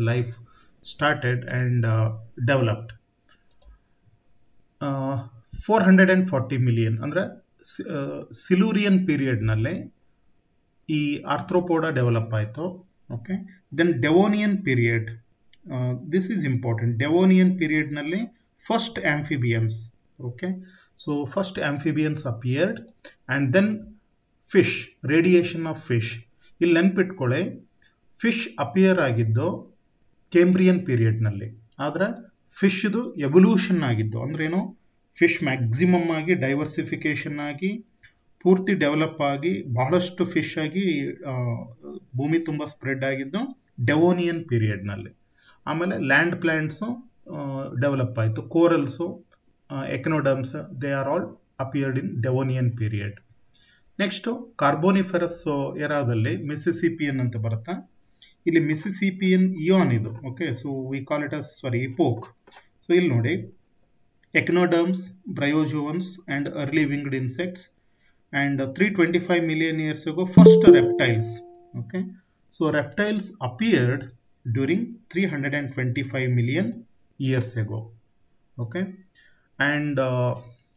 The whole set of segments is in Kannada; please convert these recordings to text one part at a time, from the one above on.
life started and uh, developed. Four hundred and forty million ಅಂದರೆ ಸಿಲೂರಿಯನ್ ಪೀರಿಯಡ್ನಲ್ಲೇ ಈ ಆರ್ಥ್ರೋಪೋಡ ಡೆವಲಪ್ ಆಯಿತು okay then Devonian period this is important Devonian ಪೀರಿಯಡ್ನಲ್ಲಿ first amphibians okay so first amphibians appeared and then fish radiation of fish ಇಲ್ಲಿ ನೆನ್ಪಿಟ್ಕೊಳ್ಳಿ ಫಿಶ್ ಅಪಿಯರ್ ಆಗಿದ್ದು ಕೇಂಬ್ರಿಯನ್ ಪೀರಿಯಡ್ನಲ್ಲಿ ಆದರೆ ಫಿಶ್ದು ಎವಲ್ಯೂಷನ್ ಆಗಿದ್ದು ಅಂದ್ರೇನು ಫಿಶ್ ಮ್ಯಾಕ್ಸಿಮಮ್ ಆಗಿ ಡೈವರ್ಸಿಫಿಕೇಶನ್ ಆಗಿ ಪೂರ್ತಿ ಡೆವಲಪ್ ಆಗಿ ಬಹಳಷ್ಟು ಫಿಶ್ ಆಗಿ ಭೂಮಿ ತುಂಬ ಸ್ಪ್ರೆಡ್ ಆಗಿದ್ದು ಡೆವೋನಿಯನ್ ಪೀರಿಯಡ್ನಲ್ಲಿ ಆಮೇಲೆ ಲ್ಯಾಂಡ್ ಪ್ಲ್ಯಾಂಟ್ಸು ಡೆವಲಪ್ ಆಯಿತು corals echinoderms they are all appeared in Devonian period next Carboniferous ಎರಾದಲ್ಲಿ ಮಿಸಿಸಿಪಿಯನ್ ಅಂತ ಬರುತ್ತಾ ಇಲ್ಲಿ ಮಿಸಿಸಿಪಿಯನ್ ಇಯಾನ್ ಇದು okay so we call it as sorry epoch so ಇಲ್ಲಿ ನೋಡಿ echinoderms bryozoans and early winged insects and three twenty five million years ago first reptiles okay so reptiles appeared during three hundred and twenty five million years ago okay and uh,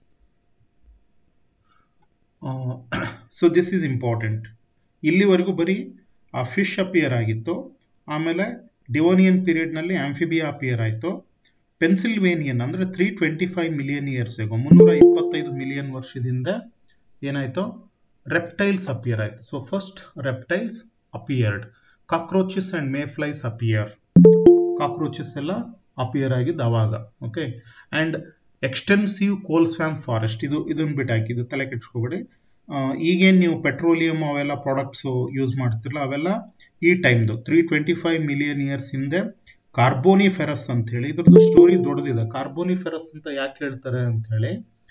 so this is important ಇಲ್ಲಿವರೆಗೂ ಬರೀ ಆ ಫಿಶ್ ಅಪಿಯರ್ ಆಗಿತ್ತು ಆಮೇಲೆ ಡಿವೋನಿಯನ್ ಪೀರಿಯಡ್ನಲ್ಲಿ ಆಂಫಿಬಿಯಾ ಅಪಿಯರ್ ಆಯಿತು ಪೆನ್ಸಿಲ್ವೇನಿಯನ್ ಅಂದರೆ three twenty five million years ago ಮುನ್ನೂರ ಇಪ್ಪತ್ತೈದು ಮಿಲಿಯನ್ ವರ್ಷದಿಂದ ಏನಾಯಿತು ರೆಪ್ಟೈಲ್ಸ್ ಅಪಿಯರ್ ಆಯಿತು so first reptiles appeared cockroaches and mayflies appear cockroaches ಎಲ್ಲ ಅಪಿಯರ್ ಆಗಿದ್ದು ಅವಾಗ okay and extensive coal swamp forest ಇದು ಇದನ್ನು ಬಿಟ್ಟು ಹಾಕಿದ್ದು ತಲೆ ಕೆಡ್ಸ್ಕೊಬೇಡಿ ಈಗೇನು ನೀವು ಪೆಟ್ರೋಲಿಯಂ ಅವೆಲ್ಲ ಪ್ರಾಡಕ್ಟ್ಸು ಯೂಸ್ ಮಾಡ್ತಿರಲ್ಲ ಅವೆಲ್ಲ ಈ ಟೈಮ್ದು three twenty five million years ಹಿಂದೆ ಕಾರ್ಬೋನಿಫೆರಸ್ ಅಂತ ಹೇಳಿ ಇದ್ರದ್ದು ಸ್ಟೋರಿ ದೊಡ್ಡದಿದೆ ಕಾರ್ಬೋನಿಫೆರಸ್ ಅಂತ ಯಾಕೆ ಹೇಳ್ತಾರೆ ಅಂತ ಹೇಳಿ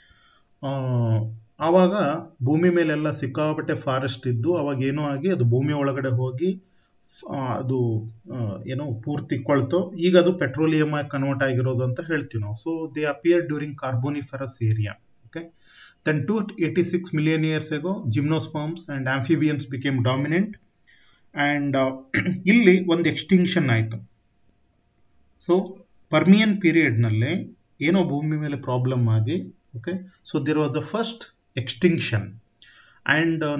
ಆವಾಗ ಭೂಮಿ ಮೇಲೆಲ್ಲ ಸಿಕ್ಕಾಪಟ್ಟೆ ಫಾರೆಸ್ಟ್ ಇದ್ದು ಅವಾಗ ಏನೋ ಆಗಿ ಅದು ಭೂಮಿ ಒಳಗಡೆ ಹೋಗಿ ಅದು ಏನೋ ಪೂರ್ತಿ ಕೊಳ್ತು ಈಗ ಅದು ಪೆಟ್ರೋಲಿಯಂ ಆಗಿ ಕನ್ವರ್ಟ್ ಆಗಿರೋದು ಅಂತ ಹೇಳ್ತೀವಿ ನಾವು so they appear during Carboniferous era okay then two eighty six million years ago gymnosperms and amphibians became dominant and ಇಲ್ಲಿ ಒಂದು ಎಕ್ಸ್ಟಿಂಕ್ಷನ್ ಆಯಿತು ಸೊ ಪರ್ಮಿಯನ್ ಪೀರಿಯಡ್ನಲ್ಲಿ ಏನೋ ಭೂಮಿ ಮೇಲೆ ಪ್ರಾಬ್ಲಮ್ ಆಗಿ okay so their was a first extinction and uh,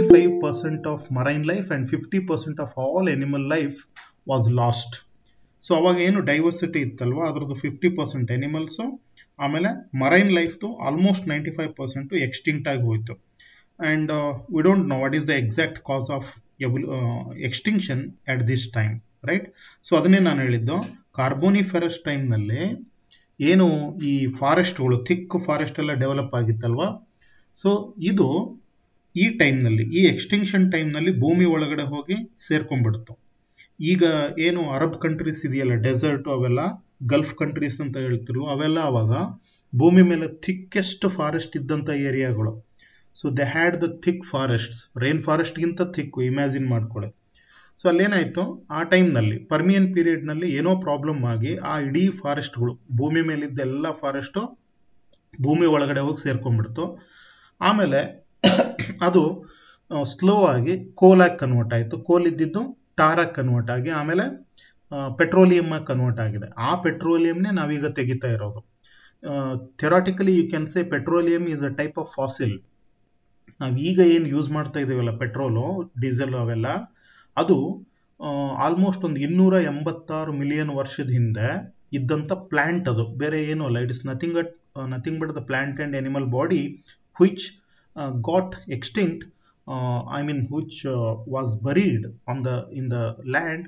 95% of marine life and 50% of all animal life was lost so ಅವಾಗ ಏನು ಡೈವರ್ಸಿಟಿ ಇತ್ತಲ್ವ ಅದ್ರದ್ದು ಫಿಫ್ಟಿ ಪರ್ಸೆಂಟ್ ಎನಿಮಲ್ಸು ಆಮೇಲೆ ಮರೈನ್ ಲೈಫ್ದು almost ninety five percent extinct ಆಗಿ ಹೋಯಿತು and we don't know what is the exact cause of extinction at this time right so ಅದನ್ನೇ ನಾನು ಹೇಳಿದ್ದು ಕಾರ್ಬೋನಿಫೆರಸ್ ಟೈಮ್ನಲ್ಲಿ ಏನು ಈ ಫಾರೆಸ್ಟ್ಗಳು ಥಿಕ್ ಫಾರೆಸ್ಟ್ ಎಲ್ಲ ಡೆವಲಪ್ ಆಗಿತ್ತಲ್ವ ಸೊ ಇದು ಈ ಟೈಮ್ನಲ್ಲಿ ಈ ಎಕ್ಸ್ಟಿಂಕ್ಷನ್ ಟೈಮ್ನಲ್ಲಿ ಭೂಮಿ ಒಳಗಡೆ ಹೋಗಿ ಸೇರ್ಕೊಂಡ್ಬಿಡ್ತು ಈಗ ಏನು ಅರಬ್ ಕಂಟ್ರೀಸ್ ಇದೆಯಲ್ಲ ಡೆಸರ್ಟ್ ಅವೆಲ್ಲ ಗಲ್ಫ್ ಕಂಟ್ರೀಸ್ ಅಂತ ಹೇಳ್ತಿರು ಅವೆಲ್ಲ ಅವಾಗ ಭೂಮಿ ಮೇಲೆ ಥಿಕ್ಕೆಸ್ಟ್ ಫಾರೆಸ್ಟ್ ಇದ್ದಂಥ ಏರಿಯಾಗಳು so they had the thick forests rain ಫಾರೆಸ್ಟ್ಗಿಂತ ಥಿಕ್ ಇಮ್ಯಾಜಿನ್ ಮಾಡ್ಕೊಳ್ಳಿ ಸೊ ಅಲ್ಲೇನಾಯಿತು ಆ ಟೈಮ್ನಲ್ಲಿ ಪರ್ಮಿಯನ್ ಪೀರಿಯಡ್ನಲ್ಲಿ ಏನೋ ಪ್ರಾಬ್ಲಮ್ ಆಗಿ ಆ ಇಡೀ ಫಾರೆಸ್ಟ್ಗಳು ಭೂಮಿ ಮೇಲಿದ್ದ ಎಲ್ಲ ಫಾರೆಸ್ಟು ಭೂಮಿ ಒಳಗಡೆ ಹೋಗಿ ಸೇರ್ಕೊಂಡ್ಬಿಡ್ತು ಆಮೇಲೆ ಅದು ಸ್ಲೋ ಆಗಿ ಕೋಲಾಗಿ ಕನ್ವರ್ಟ್ ಆಯಿತು ಕೋಲ್ ಇದ್ದಿದ್ದು ಟಾರಾಗಿ ಕನ್ವರ್ಟ್ ಆಗಿ ಆಮೇಲೆ ಪೆಟ್ರೋಲಿಯಮ್ ಆಗಿ ಕನ್ವರ್ಟ್ ಆಗಿದೆ ಆ ಪೆಟ್ರೋಲಿಯಂನೇ ನಾವೀಗ ತೆಗಿತಾ ಇರೋದು theoretically you can say petroleum is a type of fossil ನಾವು ಈಗ ಏನು ಯೂಸ್ ಮಾಡ್ತಾ ಇದ್ದೀವಲ್ಲ ಪೆಟ್ರೋಲು ಡೀಸೆಲ್ ಅವೆಲ್ಲ ಅದು ಆಲ್ಮೋಸ್ಟ್ ಒಂದು ಇನ್ನೂರ ಎಂಬತ್ತಾರು ಮಿಲಿಯನ್ ವರ್ಷದ ಹಿಂದೆ ಇದ್ದಂಥ ಪ್ಲ್ಯಾಂಟ್ ಅದು ಬೇರೆ ಏನೂ ಅಲ್ಲ it is nothing at nothing but the plant and animal body which uh, got extinct uh, i mean which uh, was buried on the in the land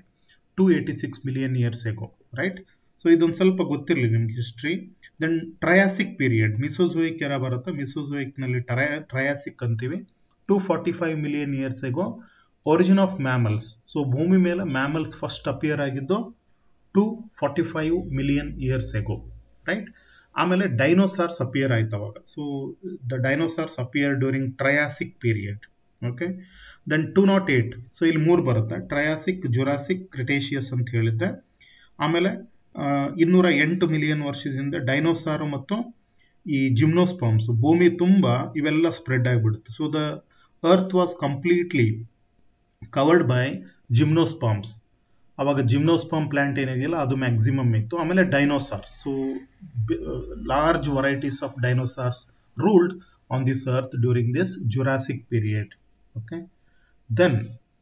286 million years ago right so ಇದೊಂದು ಸ್ವಲ್ಪ ಗೊತ್ತಿರಲಿ ನಿಮ್ಗೆ history then Triassic period Mesozoic era ಬರುತ್ತೆ ಮಿಸೋಜೋಯಿಕ್ನಲ್ಲಿ ಟ್ರಯ ಟ್ರಯಾಸಿಕ್ ಅಂತೀವಿ two forty five million years ago origin of mammals so ಭೂಮಿ ಮೇಲೆ ಮ್ಯಾಮಲ್ಸ್ ಫಸ್ಟ್ ಅಪಿಯರ್ ಆಗಿದ್ದು two forty five million years ago right ಆಮೇಲೆ ಡೈನೋಸಾರ್ಸ್ ಅಪಿಯರ್ ಆಯ್ತು ಅವಾಗ so the dinosaurs appear during Triassic period okay then two naught eight so ಇಲ್ಲಿ ಮೂರು ಬರುತ್ತೆ ಟ್ರಯಾಸಿಕ್ ಜುರಾಸಿಕ್ ಕ್ರಿಟೇಷಿಯಸ್ ಅಂತ ಹೇಳಿದ್ದೆ ಆಮೇಲೆ ಇನ್ನೂರ ಎಂಟು ಮಿಲಿಯನ್ ವರ್ಷದಿಂದ ಡೈನೋಸಾರು ಮತ್ತು ಈ ಜಿಮ್ನೋಸ್ಪಾಮ್ಸ್ ಭೂಮಿ ತುಂಬ ಇವೆಲ್ಲ ಸ್ಪ್ರೆಡ್ ಆಗಿಬಿಡುತ್ತೆ so the earth was completely covered by gymnosperms ಅವಾಗ ಜಿಮ್ನೋಸ್ಪಮ್ ಪ್ಲಾಂಟ್ ಏನಿದೆಯಲ್ಲ ಅದು ಮ್ಯಾಕ್ಸಿಮಮ್ ಇತ್ತು ಆಮೇಲೆ dinosaurs so large varieties of dinosaurs ruled on this earth during this Jurassic period okay then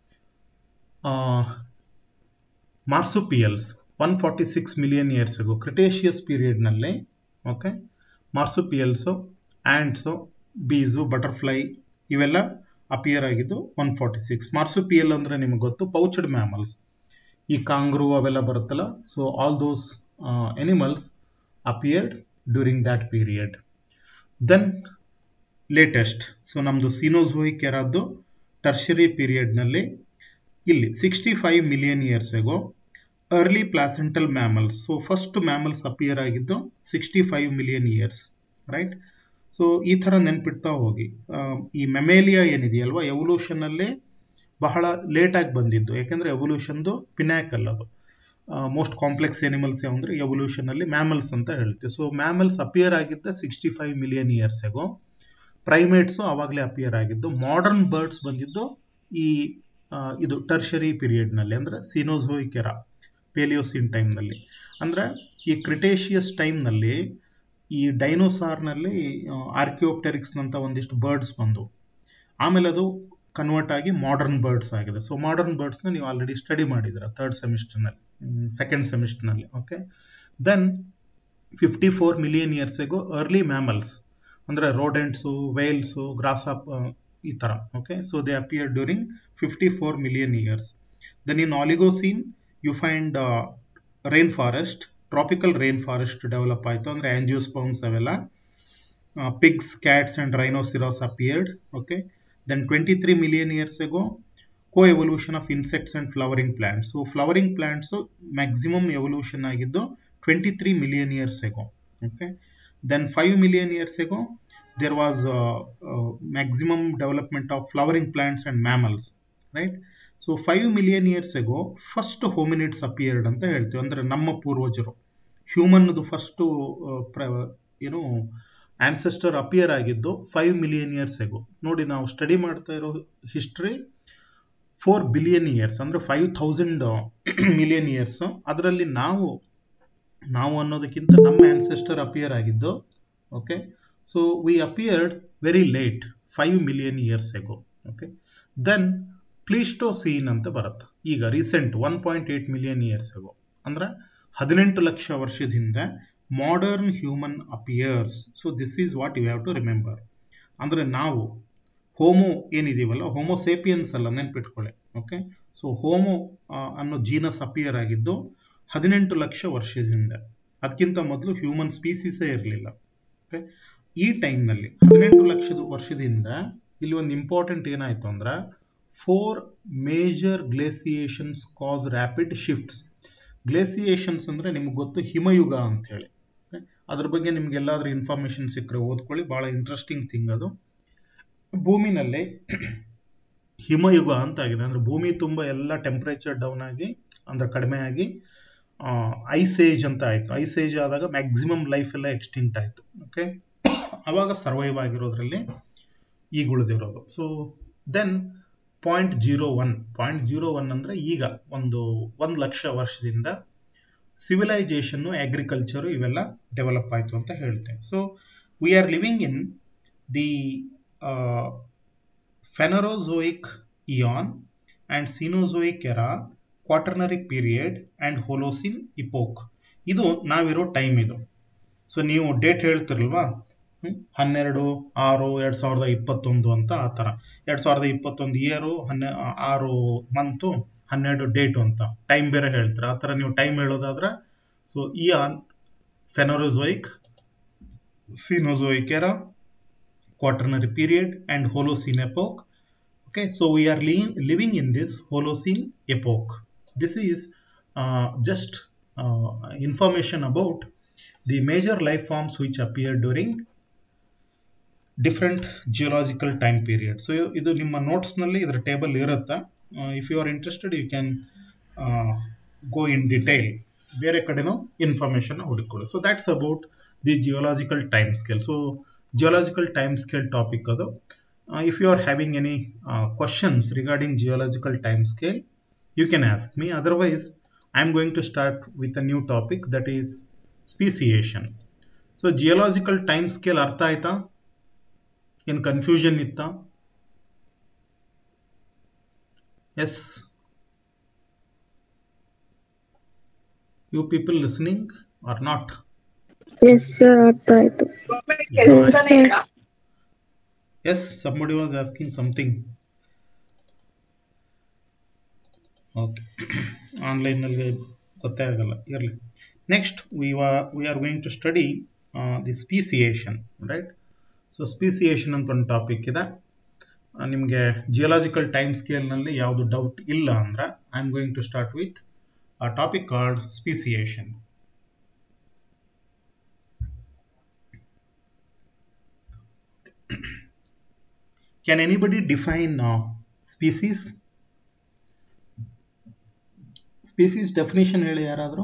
marsupials one forty six million ಇಯರ್ಸ್ಗೂ ಕ್ರಿಟೇಷಿಯಸ್ ಪೀರಿಯಡ್ನಲ್ಲಿ okay marsupials ants bees butterfly ಇವೆಲ್ಲ ಅಪಿಯರ್ ಆಗಿದ್ದು ಒನ್ ಫಾರ್ಟಿ ಸಿಕ್ಸ್ ಮಾರ್ಸುಪಿಯಲ್ ಅಂದರೆ ನಿಮಗೆ ಗೊತ್ತು ಪೌಚ್ಡ್ ಮ್ಯಾಮಲ್ಸ್ ಈ ಕಾಂಗ್ರೂ ಅವೆಲ್ಲ ಬರುತ್ತಲ್ಲ so all those animals appeared during that period then latest so ನಮ್ಮದು ಸಿನೋಝೋಯಿಕ್ ಎರಾದ್ದು ಟರ್ಷರಿ ಪೀರಿಯಡ್ನಲ್ಲಿ ಇಲ್ಲಿ ಸಿಕ್ಸ್ಟಿ ಫೈವ್ ಮಿಲಿಯನ್ ಇಯರ್ಸ್ಗೂ early placental mammals so first mammals appear ಆಗಿದ್ದು sixty five million years right so ಈ ಥರ ನೆನ್ಪಿಡ್ತಾ ಹೋಗಿ ಈ ಮೆಮೇಲಿಯಾ ಏನಿದೆಯಲ್ವಾ ಎವಲ್ಯೂಷನಲ್ಲಿ ಬಹಳ ಲೇಟಾಗಿ ಬಂದಿದ್ದು ಯಾಕೆಂದರೆ ಎವಲ್ಯೂಷನ್ದು ಪಿನ್ಯಾಕಲ್ ಅದು ಮೋಸ್ಟ್ ಕಾಂಪ್ಲೆಕ್ಸ್ ಎನಿಮಲ್ಸ್ ಅಂದರೆ ಎವಲ್ಯೂಷನಲ್ಲಿ ಮ್ಯಾಮಲ್ಸ್ ಅಂತ ಹೇಳ್ತೀವಿ ಸೊ ಮ್ಯಾಮಲ್ಸ್ ಅಪಿಯರ್ ಆಗಿದ್ದ ಸಿಕ್ಸ್ಟಿ ಫೈವ್ ಮಿಲಿಯನ್ ಇಯರ್ಸ್ಗೂ ಪ್ರೈಮೇಟ್ಸು ಆವಾಗಲೇ ಅಪಿಯರ್ ಆಗಿದ್ದು ಮಾಡರ್ನ್ ಬರ್ಡ್ಸ್ ಬಂದಿದ್ದು ಈ ಇದು ಟರ್ಷರಿ ಪೀರಿಯಡ್ನಲ್ಲಿ ಅಂದರೆ ಸಿನೋಝೋಯಿಕೆರಾ ಪೇಲಿಯೋಸಿನ್ ಟೈಮ್ನಲ್ಲಿ ಅಂದರೆ ಈ ಕ್ರಿಟೇಷಿಯಸ್ ಟೈಮ್ನಲ್ಲಿ ಈ ಡೈನೋಸಾರ್ನಲ್ಲಿ ಆರ್ಕಿಯೋಪ್ಟೆರಿಕ್ಸ್ನಂಥ ಒಂದಿಷ್ಟು ಬರ್ಡ್ಸ್ ಬಂದು ಆಮೇಲೆ ಅದು ಕನ್ವರ್ಟ್ ಆಗಿ ಮಾಡರ್ನ್ ಬರ್ಡ್ಸ್ ಆಗಿದೆ ಸೊ ಮಾಡರ್ನ್ ಬರ್ಡ್ಸ್ನ ನೀವು ಆಲ್ರೆಡಿ ಸ್ಟಡಿ ಮಾಡಿದ್ದೀರ ಥರ್ಡ್ ಸೆಮಿಸ್ಟರ್ನಲ್ಲಿ ಸೆಕೆಂಡ್ ಸೆಮಿಸ್ಟರ್ನಲ್ಲಿ okay then fifty four million ಇಯರ್ಸಿಗೂ ಅರ್ಲಿ ಮ್ಯಾಮಲ್ಸ್ ಅಂದರೆ ರೋಡೆಂಟ್ಸು ವೇಲ್ಸು ಗ್ರಾಸಾಪ್ ಈ ಥರ okay so they appear during fifty four million years then in Oligocene you find rain forest tropical rain forest develop ಆಯಿತು ಅಂದರೆ ಆಂಜಿಯೋಸ್ಪಮ್ಸ್ ಅವೆಲ್ಲ pigs cats and rhinoceros appeared okay then twenty three million ಇಯರ್ಸ್ಗೂ coevolution of insects and flowering plants so flowering plants maximum evolution ಆಗಿದ್ದು ಟ್ವೆಂಟಿ ತ್ರೀ ಮಿಲಿಯನ್ ಇಯರ್ಸ್ಗೂ ಓಕೆ ದೆನ್ ಫೈವ್ ಮಿಲಿಯನ್ ಇಯರ್ಸ್ಗೂ there was maximum development of flowering plants and mammals right so five million ಇಯರ್ಸ್ಗೂ ಫಸ್ಟ್ ಹೋಮಿನಿಡ್ಸ್ ಅಪಿಯರ್ಡ್ ಅಂತ ಹೇಳ್ತೀವಿ ಅಂದರೆ ನಮ್ಮ ಪೂರ್ವಜರು ಹ್ಯೂಮನ್ದು ಫಸ್ಟು ಏನು ಆನ್ಸೆಸ್ಟರ್ ಅಪಿಯರ್ ಆಗಿದ್ದು ಫೈವ್ ಮಿಲಿಯನ್ ಇಯರ್ಸ್ಗೂ ನೋಡಿ ನಾವು ಸ್ಟಡಿ ಮಾಡ್ತಾ ಇರೋ ಹಿಸ್ಟ್ರಿ ಫೋರ್ ಬಿಲಿಯನ್ ಇಯರ್ಸ್ ಅಂದರೆ ಫೈವ್ ಥೌಸಂಡ್ ಮಿಲಿಯನ್ ಇಯರ್ಸ್ ಅದರಲ್ಲಿ ನಾವು ನಾವು ಅನ್ನೋದಕ್ಕಿಂತ ನಮ್ಮ ಆನ್ಸೆಸ್ಟರ್ ಅಪಿಯರ್ ಆಗಿದ್ದು okay so we appeared very late five million years ago okay then Pleistocene ಅಂತ ಬರುತ್ತೆ ಈಗ recent one point eight million years ago ಅಂದ್ರೆ ಹದಿನೆಂಟು ಲಕ್ಷ ವರ್ಷದ ಹಿಂದೆ modern human appears so this is what you have to remember ಅಂದರೆ ನಾವು ಹೋಮೋ ಏನಿದೀವಲ್ಲ ಹೋಮೋ ಸೇಪಿಯನ್ಸ್ ಅಲ್ಲ ನೆನ್ಪಿಟ್ಕೊಳ್ಳಿ ಓಕೆ ಸೊ ಹೋಮೋ ಅನ್ನೋ ಜೀನಸ್ ಅಪಿಯರ್ ಆಗಿದ್ದು ಹದಿನೆಂಟು ಲಕ್ಷ ವರ್ಷದ ಹಿಂದೆ ಅದಕ್ಕಿಂತ ಮೊದಲು ಹ್ಯೂಮನ್ ಸ್ಪೀಸೀಸೇ ಇರಲಿಲ್ಲ ಓಕೆ ಈ ಟೈಮ್ನಲ್ಲಿ ಹದಿನೆಂಟು ಲಕ್ಷದ ವರ್ಷದಿಂದ ಇಲ್ಲಿ ಒಂದು ಇಂಪಾರ್ಟೆಂಟ್ ಏನಾಯಿತು ಅಂದ್ರೆ four major glaciations cause rapid shifts glaciations ಅಂದರೆ ನಿಮ್ಗೆ ಗೊತ್ತು ಹಿಮಯುಗ ಅಂತ ಹೇಳಿ ಅದ್ರ ಬಗ್ಗೆ ನಿಮ್ಗೆ ಎಲ್ಲಾದ್ರೂ ಇನ್ಫಾರ್ಮೇಶನ್ ಸಿಕ್ಕರೆ ಓದ್ಕೊಳ್ಳಿ ಭಾಳ ಇಂಟ್ರೆಸ್ಟಿಂಗ್ ಥಿಂಗ್ ಅದು ಭೂಮಿನಲ್ಲಿ ಹಿಮಯುಗ ಅಂತ ಆಗಿದೆ ಅಂದರೆ ಭೂಮಿ ತುಂಬ ಎಲ್ಲ ಟೆಂಪ್ರೇಚರ್ ಡೌನ್ ಆಗಿ ಅಂದ್ರೆ ಕಡಿಮೆ ಆಗಿ ಐಸ್ ಏಜ್ ಅಂತ ಆಯಿತು ಐಸ್ ಏಜ್ ಆದಾಗ ಮ್ಯಾಕ್ಸಿಮಮ್ ಲೈಫ್ ಎಲ್ಲ ಎಕ್ಸ್ಟಿಂಕ್ಟ್ ಆಯಿತು ಓಕೆ ಅವಾಗ ಸರ್ವೈವ್ ಆಗಿರೋದ್ರಲ್ಲಿ ಈಗ ಉಳಿದಿರೋದು so then point zero one point zero one ಅಂದರೆ ಈಗ ಒಂದು ಒಂದು ಲಕ್ಷ ವರ್ಷದಿಂದ ಸಿವಿಲೈಜೇಷನ್ನು ಅಗ್ರಿಕಲ್ಚರು ಇವೆಲ್ಲ ಡೆವಲಪ್ ಆಯಿತು ಅಂತ ಹೇಳ್ತೇವೆ so we are living in the phanerozoic eon and cenozoic era quaternary period and holocene epoch ಇದು ನಾವಿರೋ ಟೈಮ್ ಇದು ಸೊ ನೀವು ಡೇಟ್ ಹೇಳ್ತಿರಲ್ವಾ ಹನ್ನೆರಡು ಆರು ಎರಡು ಸಾವಿರದ ಇಪ್ಪತ್ತೊಂದು ಅಂತ ಆ ಥರ ಎರಡು ಸಾವಿರದ ಇಪ್ಪತ್ತೊಂದು ಇಯರು ಹನ್ನೆ ಆರು ಮಂತು ಹನ್ನೆರಡು ಡೇಟು ಅಂತ ಟೈಮ್ ಬೇರೆ ಹೇಳ್ತಾರೆ ಆ ಥರ ನೀವು ಟೈಮ್ ಹೇಳೋದಾದ್ರೆ so eon phanerozoic cenozoic era quaternary period and Holocene epoch. Okay, so we are li living in this Holocene epoch. This is uh, just uh, information about the major life forms which appear during different geological time periods. So, ಇದು ನಿಮ್ಮ ನೋಟ್ಸ್ನಲ್ಲಿ ಇದರ ಟೇಬಲ್ ಇರುತ್ತೆ if you are interested you can go in detail ಬೇರೆ ಕಡೆನೂ ಇನ್ಫಾರ್ಮೇಷನ್ ಹುಡುಕೊಳ್ಳಿ so that's about the geological time scale so geological time scale topic adu uh, if you are having any uh, questions regarding geological time scale you can ask me otherwise I am going to start with a new topic that is speciation. So geological time scale ಅರ್ಥ ಆಯ್ತಾ ಏನು ಕನ್ಫ್ಯೂಷನ್ ಇತ್ತಾ yes you people listening are not yes sir ಅರ್ಥ ಆಯ್ತು Yes, somebody was asking something. Okay. Online ನಲ್ಲಿ ಗೊತ್ತೇ ಆಗಲ್ಲ ಇರಲಿ next we we are going to study the speciation right so speciation ಅಂತ ಒಂದು ಟಾಪಿಕ್ ಇದೆ ನಿಮಗೆ ಜಿಯೋಲಾಜಿಕಲ್ ಟೈಮ್ ಸ್ಕೇಲ್ನಲ್ಲಿ ಯಾವುದು ಡೌಟ್ ಇಲ್ಲ ಅಂದ್ರೆ I am going to start with a topic called speciation Can anybody define uh, species? Species definition ಹೇಳಿ ಯಾರಾದರೂ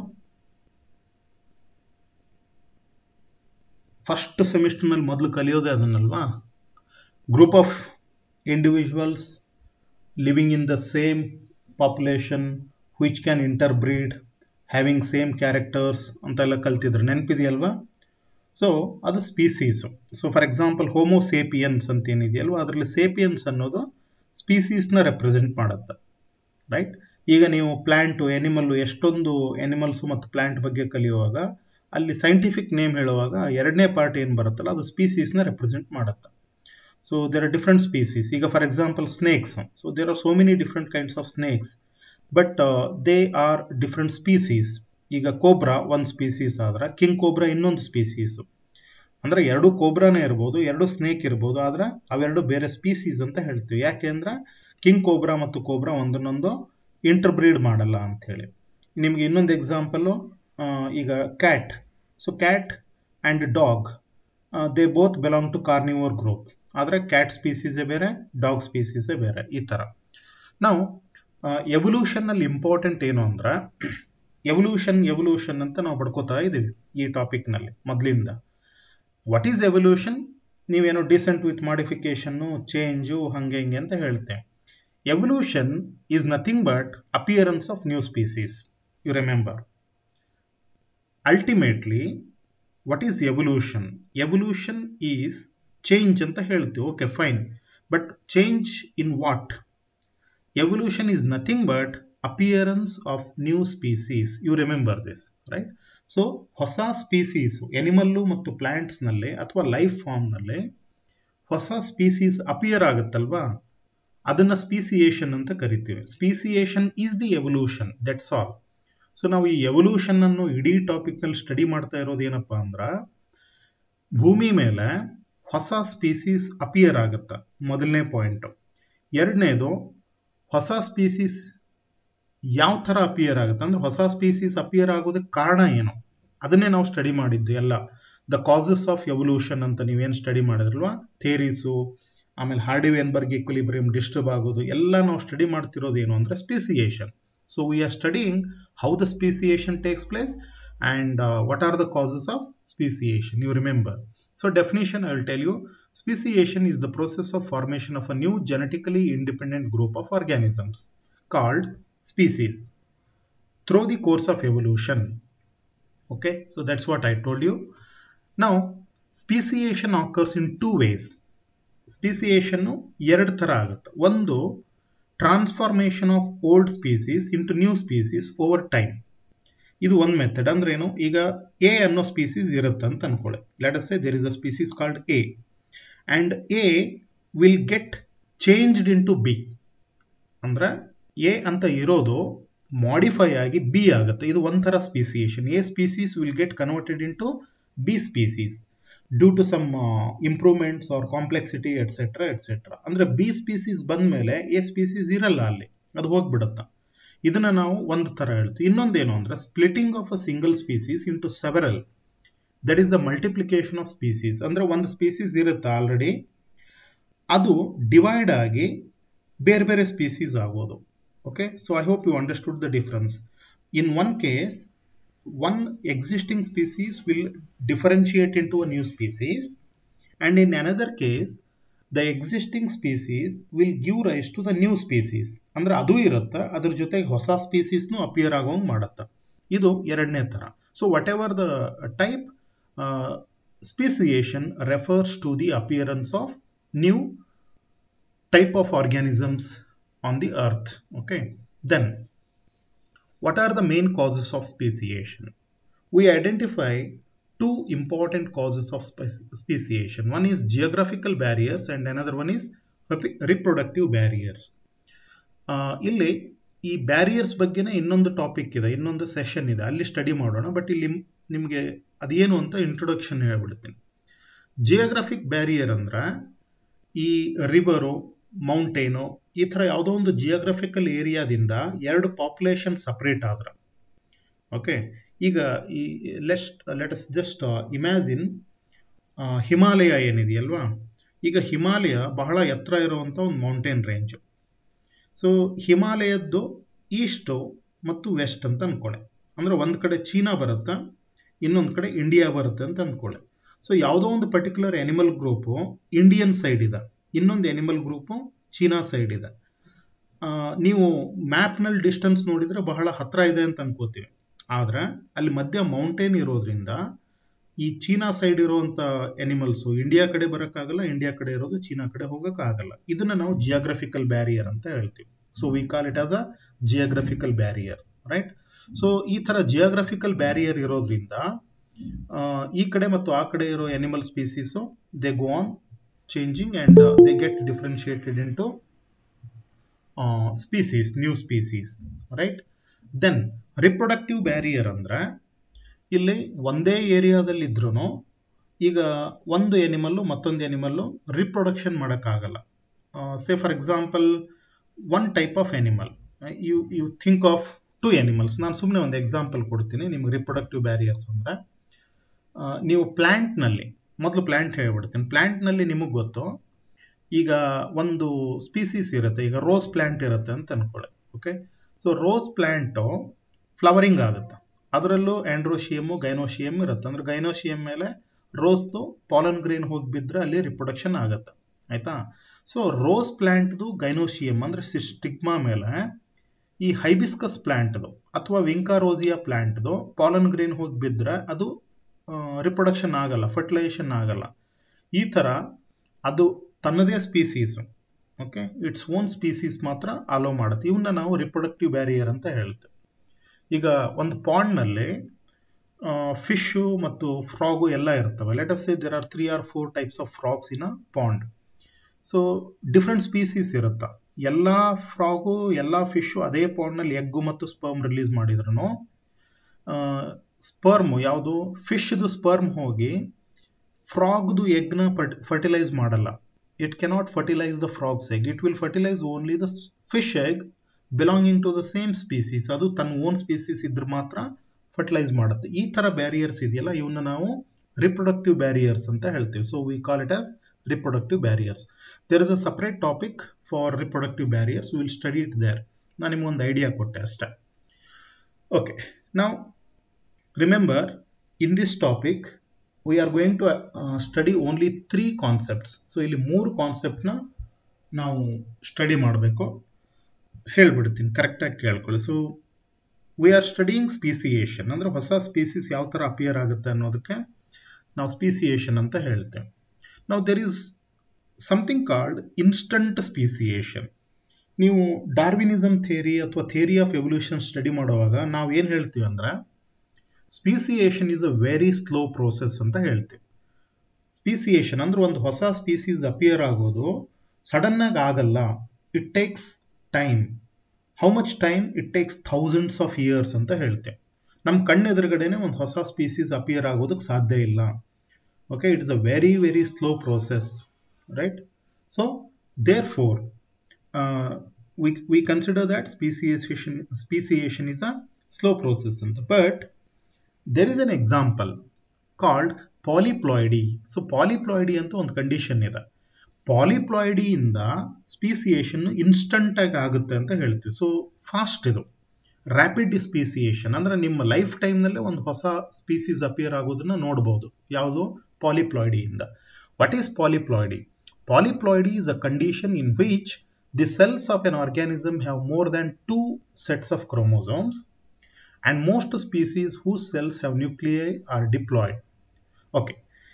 ಫಸ್ಟ್ ಸೆಮಿಸ್ಟರ್ನಲ್ಲಿ ಮೊದಲು ಕಲಿಯೋದೇ ಅದನ್ನಲ್ವಾ group of individuals living in the same population which can interbreed having same characters ಅಂತೆಲ್ಲ ಕಲ್ತಿದ್ರು ನೆನಪಿದೆಯಲ್ವಾ ಸೊ ಅದು species so for example homo sapiens ಅಂತ ಏನಿದೆಯಲ್ವ ಅದರಲ್ಲಿ ಸೇಪಿಯನ್ಸ್ ಅನ್ನೋದು ಸ್ಪೀಸೀಸ್ನ ರೆಪ್ರೆಸೆಂಟ್ ಮಾಡುತ್ತೆ ರೈಟ್ ಈಗ ನೀವು ಪ್ಲ್ಯಾಂಟು ಎನಿಮಲ್ಲು ಎಷ್ಟೊಂದು ಎನಿಮಲ್ಸು ಮತ್ತು ಪ್ಲ್ಯಾಂಟ್ ಬಗ್ಗೆ ಕಲಿಯುವಾಗ ಅಲ್ಲಿ ಸೈಂಟಿಫಿಕ್ ನೇಮ್ ಹೇಳುವಾಗ ಎರಡನೇ ಪಾರ್ಟ್ ಏನು ಬರುತ್ತಲ್ಲ ಅದು ಸ್ಪೀಸೀಸ್ನ ರೆಪ್ರೆಸೆಂಟ್ ಮಾಡುತ್ತೆ so there are different species ಈಗ for example snakes so there are so many different kinds of snakes but they are different species ಈಗ ಕೋಬ್ರಾ ಒಂದು ಸ್ಪೀಸೀಸ್ ಆದ್ರೆ ಕಿಂಗ್ ಕೋಬ್ರಾ ಇನ್ನೊಂದು ಸ್ಪೀಸೀಸ್ ಅಂದ್ರೆ ಎರಡು ಕೋಬ್ರಾನೇ ಇರ್ಬೋದು ಎರಡು ಸ್ನೇಕ್ ಇರ್ಬೋದು ಆದ್ರೆ ಅವೆರಡು ಬೇರೆ ಸ್ಪೀಸೀಸ್ ಅಂತ ಹೇಳ್ತೀವಿ ಯಾಕೆ ಅಂದ್ರೆ ಕಿಂಗ್ ಕೋಬ್ರಾ ಮತ್ತು ಕೋಬ್ರಾ ಒಂದನ್ನೊಂದು ಇಂಟರ್ಬ್ರೀಡ್ ಮಾಡಲ್ಲ ಅಂತ ಹೇಳಿ ನಿಮ್ಗೆ ಇನ್ನೊಂದು ಎಕ್ಸಾಂಪಲ್ ಈಗ cat so cat and dog they both belong to carnivore group ಆದರೆ ಕ್ಯಾಟ್ ಸ್ಪೀಸೀಸೇ ಬೇರೆ ಡಾಗ್ ಸ್ಪೀಸೀಸೇ ಬೇರೆ ಈ ಥರ ನಾವು ಎವಲ್ಯೂಷನ್ನಲ್ಲಿ ಇಂಪಾರ್ಟೆಂಟ್ ಏನು ಅಂದ್ರೆ ಎವಲ್ಯೂಷನ್ ಎವಲ್ಯೂಷನ್ ಅಂತ ನಾವು ಪಡ್ಕೋತಾ ಇದ್ದೀವಿ ಈ ಟಾಪಿಕ್ನಲ್ಲಿ ಮೊದಲಿಂದ ವಾಟ್ ಈಸ್ ಎವಲ್ಯೂಷನ್ ನೀವೇನೋ ಡಿಸೆಂಟ್ ವಿತ್ ಮಾಡಿಫಿಕೇಶನ್ನು ಚೇಂಜು ಹಂಗೆ ಹಿಂಗೆ ಅಂತ ಹೇಳ್ತೇವೆ evolution is nothing but appearance of new species you remember ultimately what is evolution evolution is change ಅಂತ ಹೇಳ್ತೀವಿ okay fine but change in what evolution is nothing but appearance of new species you remember this right so ಹೊಸ ಸ್ಪೀಸೀಸ್ ಎನಿಮಲ್ಲು ಮತ್ತು ಪ್ಲಾಂಟ್ಸ್ನಲ್ಲಿ ಅಥವಾ ಲೈಫ್ ಫಾರ್ಮ್ನಲ್ಲಿ ಹೊಸ ಸ್ಪೀಸೀಸ್ ಅಪಿಯರ್ ಆಗುತ್ತಲ್ವಾ ಅದನ್ನ ಸ್ಪೀಸಿಯೇಷನ್ ಅಂತ ಕರಿತೀವಿ speciation is the evolution that's all so ನಾವು ಈ ಎವಲ್ಯೂಷನ್ ಅನ್ನು ಇಡೀ ಟಾಪಿಕ್ ನಲ್ಲಿ ಸ್ಟಡಿ ಮಾಡ್ತಾ ಇರೋದು ಏನಪ್ಪಾ ಅಂದ್ರ ಭೂಮಿ ಮೇಲೆ ಹೊಸ ಸ್ಪೀಸೀಸ್ ಅಪಿಯರ್ ಆಗುತ್ತ ಮೊದಲನೇ ಪಾಯಿಂಟ್ ಎರಡನೇದು ಹೊಸ ಸ್ಪೀಸೀಸ್ ಯಾವ ಥರ ಅಪಿಯರ್ ಆಗುತ್ತೆ ಅಂದ್ರೆ ಹೊಸ ಸ್ಪೀಸೀಸ್ ಅಪಿಯರ್ ಆಗೋದಕ್ಕೆ ಕಾರಣ ಏನು ಅದನ್ನೇ ನಾವು ಸ್ಟಡಿ ಮಾಡಿದ್ದು ಎಲ್ಲ ದ ಕಾಸಸ್ ಆಫ್ ಎವಲ್ಯೂಷನ್ ಅಂತ ನೀವೇನು ಸ್ಟಡಿ ಮಾಡಿದ್ರಲ್ವಾ ಥೇರೀಸು ಆಮೇಲೆ ಹಾರ್ಡಿವೆನ್ಬರ್ಗ್ ಈಕ್ವಿಲಿಬ್ರಿಯಂ ಡಿಸ್ಟರ್ಬ್ ಆಗೋದು ಎಲ್ಲ ನಾವು ಸ್ಟಡಿ ಮಾಡ್ತಿರೋದು ಏನು ಅಂದ್ರೆ speciation so we are studying how the speciation takes place and what are the causes of speciation you remember so definition I will tell you speciation is the process of formation of a new genetically independent group of organisms called species through the course of evolution okay so that's what i told you now speciation occurs in two ways speciation ಎರಡು ಥರ ಆಗುತ್ತೆ ಒಂದು transformation of old species into new species over time ಇದು ಒಂದು ಮೆಥಡ್ ಅಂದ್ರೆ ಏನು ಈಗ ಎ ಅನ್ನೋ ಸ್ಪೀಸೀಸ್ ಇರುತ್ತೆ ಅಂತ ಅನ್ಕೊಳ್ಳಿ let us say there is a species called A and A will get changed into B ಅಂದ್ರೆ ಎ ಅಂತ ಇರೋದು ಮಾಡಿಫೈ ಆಗಿ ಬಿ ಆಗುತ್ತೆ ಇದು ಒಂಥರ speciation A species will get converted into B species due to some improvements or complexity etcetera etcetera ಅಂದ್ರೆ ಬಿ ಸ್ಪೀಸೀಸ್ ಬಂದ ಮೇಲೆ ಎ ಸ್ಪೀಸೀಸ್ ಇರಲ್ಲ ಅಲ್ಲಿ ಅದು ಹೋಗ್ಬಿಡುತ್ತೆ ಇದನ್ನ ನಾವು ಒಂದು ತರ ಹೇಳ್ತೀವಿ ಇನ್ನೊಂದೇನು ಅಂದ್ರೆ splitting of a single species into several that is the multiplication of species ಅಂದ್ರೆ ಒಂದು ಸ್ಪೀಸೀಸ್ ಇರುತ್ತೆ ಆಲ್ರೆಡಿ ಅದು ಡಿವೈಡ್ ಆಗಿ ಬೇರೆ ಬೇರೆ ಸ್ಪೀಸೀಸ್ ಆಗೋದು okay so I hope you understood the difference in one case one existing species will differentiate into a new species and in another case the existing species will give rise to the new species ಅಂದ್ರೆ ಅದು ಇರುತ್ತೆ ಅದ್ರ ಜೊತೆಗೆ ಹೊಸ ಸ್ಪೀಸೀಸ್ನು ಅಪಿಯರ್ ಆಗೋಂಗ್ ಮಾಡತ್ತೆ ಇದು ಎರಡನೇ ತರ so whatever the type speciation refers to the appearance of new type of organisms on the earth okay then what are the main causes of speciation we identify two important causes of spe- speciation one is geographical barriers and another one is repi- reproductive barriers ಆ, ಇಲ್ಲಿ ಈ ಬ್ಯಾರಿಯರ್ಸ್ ಬಗ್ಗೆನೇ ಇನ್ನೊಂದು ಟಾಪಿಕ್ ಇದೆ ಇನ್ನೊಂದು ಸೆಷನ್ ಇದೆ ಅಲ್ಲಿ ಸ್ಟಡಿ ಮಾಡೋಣ ಬಟ್ ಇಲ್ಲಿ ನಿಮಗೆ ಅದೇನು ಅಂತ ಇಂಟ್ರೊಡಕ್ಷನ್ ಹೇಳ್ಬಿಡ್ತೀನಿ ಜಿಯೋಗ್ರಫಿಕ್ ಬ್ಯಾರಿಯರ್ ಅಂದ್ರೆ ಈ ರಿವರು ಮೌಂಟೇನು ಈ ಥರ ಯಾವುದೋ ಒಂದು ಜಿಯೋಗ್ರಫಿಕಲ್ ಏರಿಯಾದಿಂದ ಎರಡು ಪಾಪ್ಯುಲೇಷನ್ ಸಪ್ರೇಟ್ ಆದ್ರೆ ಓಕೆ ಈಗ ಈ lest let us just imagine Himalaya ಏನಿದೆಯಲ್ವಾ ಈಗ ಹಿಮಾಲಯ ಬಹಳ ಎತ್ತರ ಇರುವಂಥ ಒಂದು ಮೌಂಟೇನ್ ರೇಂಜು ಸೊ ಹಿಮಾಲಯದ್ದು ಈಸ್ಟು ಮತ್ತು ವೆಸ್ಟ್ ಅಂತ ಅನ್ಕೊಳ್ಳಿ ಅಂದ್ರೆ ಒಂದು ಕಡೆ ಚೀನಾ ಬರುತ್ತೆ ಇನ್ನೊಂದು ಕಡೆ ಇಂಡಿಯಾ ಬರುತ್ತೆ ಅಂತ ಅಂದ್ಕೊಳ್ಳಿ ಸೊ ಯಾವುದೋ ಒಂದು particular animal group Indian side ಇದೆ ಇನ್ನೊಂದು ಎನಿಮಲ್ ಗ್ರೂಪು ಚೀನಾ ಸೈಡ್ ಇದೆ ಆ, ನೀವು ಮ್ಯಾಪ್ನಲ್ಲಿ ಡಿಸ್ಟೆನ್ಸ್ ನೋಡಿದ್ರೆ ಬಹಳ ಹತ್ರ ಇದೆ ಅಂತ ಅನ್ಕೋತೀವಿ ಆದ್ರೆ ಅಲ್ಲಿ ಮಧ್ಯ ಮೌಂಟೇನ್ ಇರೋದ್ರಿಂದ ಈ ಚೀನಾ ಸೈಡ್ ಇರುವಂತ ಎನಿಮಲ್ಸು ಇಂಡಿಯಾ ಕಡೆ ಬರೋಕ್ಕಾಗಲ್ಲ ಇಂಡಿಯಾ ಕಡೆ ಇರೋದು ಚೀನಾ ಕಡೆ ಹೋಗೋಕ್ಕಾಗಲ್ಲ ಇದನ್ನ ನಾವು ಜಿಯೋಗ್ರಫಿಕಲ್ ಬ್ಯಾರಿಯರ್ ಅಂತ ಹೇಳ್ತೀವಿ so we call it as a geographical barrier right so ಈ ತರ ಜಿಯೋಗ್ರಫಿಕಲ್ ಬ್ಯಾರಿಯರ್ ಇರೋದ್ರಿಂದ ಆ, ಈ ಕಡೆ ಮತ್ತು ಆ ಕಡೆ ಇರೋ animal species they go on changing and uh, they get differentiated into uh, species new species right then reproductive barrier ಅಂದ್ರೆ ಇಲ್ಲಿ ಒಂದೇ ಏರಿಯಾದಲ್ಲಿ ಇದ್ರೂ ಈಗ ಒಂದು ಎನಿಮಲ್ಲು ಮತ್ತೊಂದು ಎನಿಮಲ್ಲು ರಿಪ್ರೊಡಕ್ಷನ್ ಮಾಡೋಕ್ಕಾಗಲ್ಲ say for example one type of animal you you think of two animals ನಾನು ಸುಮ್ಮನೆ ಒಂದು ಎಕ್ಸಾಂಪಲ್ ಕೊಡ್ತೀನಿ ನಿಮ್ಗೆ ರಿಪ್ರೊಡಕ್ಟಿವ್ ಬ್ಯಾರಿಯರ್ಸ್ ಅಂದ್ರೆ ಆ, ನೀವು ಪ್ಲ್ಯಾಂಟ್ನಲ್ಲಿ ಮೊದಲು ಪ್ಲ್ಯಾಂಟ್ ಹೇಳ್ಬಿಡ್ತೀನಿ ಪ್ಲ್ಯಾಂಟ್ನಲ್ಲಿ ನಿಮಗೆ ಗೊತ್ತು ಈಗ ಒಂದು ಸ್ಪೀಸೀಸ್ ಇರುತ್ತೆ ಈಗ ರೋಸ್ ಪ್ಲ್ಯಾಂಟ್ ಇರುತ್ತೆ ಅಂತ ಅನ್ಕೊಳ್ಳಿ okay so rose plant flowering ಆಗುತ್ತೆ ಅದರಲ್ಲೂ ಆಂಡ್ರೋಶಿಯಮ್ಮು ಗೈನೋಶಿಯಮ್ ಇರುತ್ತೆ ಅಂದ್ರೆ ಗೈನೋಶಿಯಮ್ ಮೇಲೆ ರೋಸ್ದು ಪಾಲನ್ ಗ್ರೀನ್ ಹೋಗಿ ಬಿದ್ದರೆ ಅಲ್ಲಿ ರಿಪ್ರೊಡಕ್ಷನ್ ಆಗುತ್ತೆ ಆಯ್ತಾ ಸೊ ರೋಸ್ ಪ್ಲ್ಯಾಂಟ್ದು ಗೈನೋಶಿಯಮ್ ಅಂದ್ರೆ ಸ್ಟಿಗ್ಮಾ ಮೇಲೆ ಈ ಹೈಬಿಸ್ಕಸ್ ಪ್ಲ್ಯಾಂಟ್ದು ಅಥವಾ ವಿಂಕಾರೋಸಿಯಾ ಪ್ಲ್ಯಾಂಟ್ದು ಪಾಲನ್ ಗ್ರೀನ್ ಹೋಗಿ ಬಿದ್ದರೆ ಅದು ರಿಪ್ರೊಡಕ್ಷನ್ ಆಗಲ್ಲ ಫರ್ಟಿಲೈಸೇಷನ್ ಆಗಲ್ಲ ಈ ಥರ ಅದು ತನ್ನದೇ species okay it's own species ಮಾತ್ರ ಅಲೋ ಮಾಡುತ್ತೆ ಇವನ್ನ ನಾವು ರಿಪ್ರೊಡಕ್ಟಿವ್ ಬ್ಯಾರಿಯರ್ ಅಂತ ಹೇಳ್ತೇವೆ ಈಗ ಒಂದು ಪಾಂಡ್ನಲ್ಲಿ ಫಿಶು ಮತ್ತು ಫ್ರಾಗು ಎಲ್ಲ ಇರ್ತವೆ let's there are three or four types of frogs in a pond so different species ಇರುತ್ತೆ ಎಲ್ಲ ಫ್ರಾಗು ಎಲ್ಲ ಫಿಶು ಅದೇ ಪಾಂಡ್ನಲ್ಲಿ ಎಗ್ಗು ಮತ್ತು ಸ್ಪರ್ಮ್ ರಿಲೀಸ್ ಮಾಡಿದ್ರು ಸ್ಪರ್ಮ್ ಯಾವುದು ಫಿಶ್ದು ಸ್ಪರ್ಮ್ ಹೋಗಿ ಫ್ರಾಗ್ದು ಎಗ್ನ ಫರ್ಟಿಲೈಸ್ ಮಾಡಲ್ಲ it cannot fertilise the frog's egg it will fertilise only the fish egg belonging to the same species ಅದು ತನ್ನ ಓನ್ ಸ್ಪೀಸೀಸ್ ಇದ್ರೆ ಮಾತ್ರ ಫರ್ಟಿಲೈಸ್ ಮಾಡುತ್ತೆ ಈ ತರ ಬ್ಯಾರಿಯರ್ಸ್ ಇದೆಯಲ್ಲ ಇವನ್ನ ನಾವು ರಿಪ್ರೊಡಕ್ಟಿವ್ ಬ್ಯಾರಿಯರ್ಸ್ ಅಂತ ಹೇಳ್ತೀವಿ so we call it as reproductive barriers there is a separate topic for reproductive barriers will study it there ನಾನು ನಿಮ್ಗೊಂದು ಐಡಿಯಾ ಕೊಟ್ಟೆ ಅಷ್ಟೇ ಓಕೆ ನಾವು remember in this topic we are going to study only three concepts so ಇಲ್ಲಿ ಮೂರು ಕಾನ್ಸೆಪ್ಟ್ನ ನಾವು ಸ್ಟಡಿ ಮಾಡಬೇಕು ಹೇಳ್ಬಿಡ್ತೀನಿ ಕರೆಕ್ಟಾಗಿ ಕೇಳ್ಕೊಳ್ಳಿ so we are studying speciation ಅಂದ್ರೆ ಹೊಸ ಸ್ಪೀಸೀಸ್ ಯಾವ ಥರ ಅಪಿಯರ್ ಆಗುತ್ತೆ ಅನ್ನೋದಕ್ಕೆ ನಾವು ಸ್ಪೀಸಿಯೇಷನ್ ಅಂತ ಹೇಳ್ತೇವೆ ನಾವು there is something called instant speciation ನೀವು ಡಾರ್ವಿನಿಸಮ್ ಥಿಯರಿ ಅಥವಾ ಥಿಯರಿ ಆಫ್ ಎವಲ್ಯೂಷನ್ ಸ್ಟಡಿ ಮಾಡುವಾಗ ನಾವು ಏನು ಹೇಳ್ತೀವಿ ಅಂದ್ರೆ speciation is a very slow process ಅಂತ ಹೇಳ್ತೀವಿ ಸ್ಪೀಸಿಯೇಷನ್ ಅಂದ್ರೆ ಒಂದು ಹೊಸ ಸ್ಪೀಸೀಸ್ ಅಪಿಯರ್ ಆಗೋದು ಸಡನ್ ಆಗಿ ಆಗಲ್ಲ it takes time how much time it takes thousands of years ಅಂತ ಹೇಳ್ತೇವೆ ನಮ್ಮ ಕಣ್ಣೆದುರುಗಡೆನೆ ಒಂದು ಹೊಸ ಸ್ಪೀಸೀಸ್ ಅಪಿಯರ್ ಆಗೋದಕ್ಕೆ ಸಾಧ್ಯ ಇಲ್ಲ okay it is a very very slow process right so therefore we, we consider that speciation, speciation is a slow process. But there is an example called polyploidy. So polyploidy ಅಂತ ಒಂದು ಕಂಡೀಷನ್ ಇದೆ ಪಾಲಿಪ್ಲಾಯ್ಡಿ ಇಂದ ಸ್ಪೀಸಿಯೇಷನ್ ಇನ್ಸ್ಟಂಟ್ ಆಗಿ ಆಗುತ್ತೆ ಅಂತ ಹೇಳ್ತೀವಿ ಸೊ ಫಾಸ್ಟ್ ಇದು ರ್ಯಾಪಿಡ್ ಸ್ಪೀಸಿಯೇಷನ್ ಅಂದ್ರೆ ನಿಮ್ಮ ಲೈಫ್ ಟೈಮ್ನಲ್ಲೇ ಒಂದು ಹೊಸ ಸ್ಪೀಸೀಸ್ ಅಪಿಯರ್ ಆಗೋದನ್ನ ನೋಡ್ಬೋದು ಯಾವುದು ಪಾಲಿಪ್ಲಾಯ್ಡಿಯಿಂದ what is polyploidy Polyploidy is a condition in which the cells of an organism have more than two sets of chromosomes, and most species whose cells have nuclei are diploid. Okay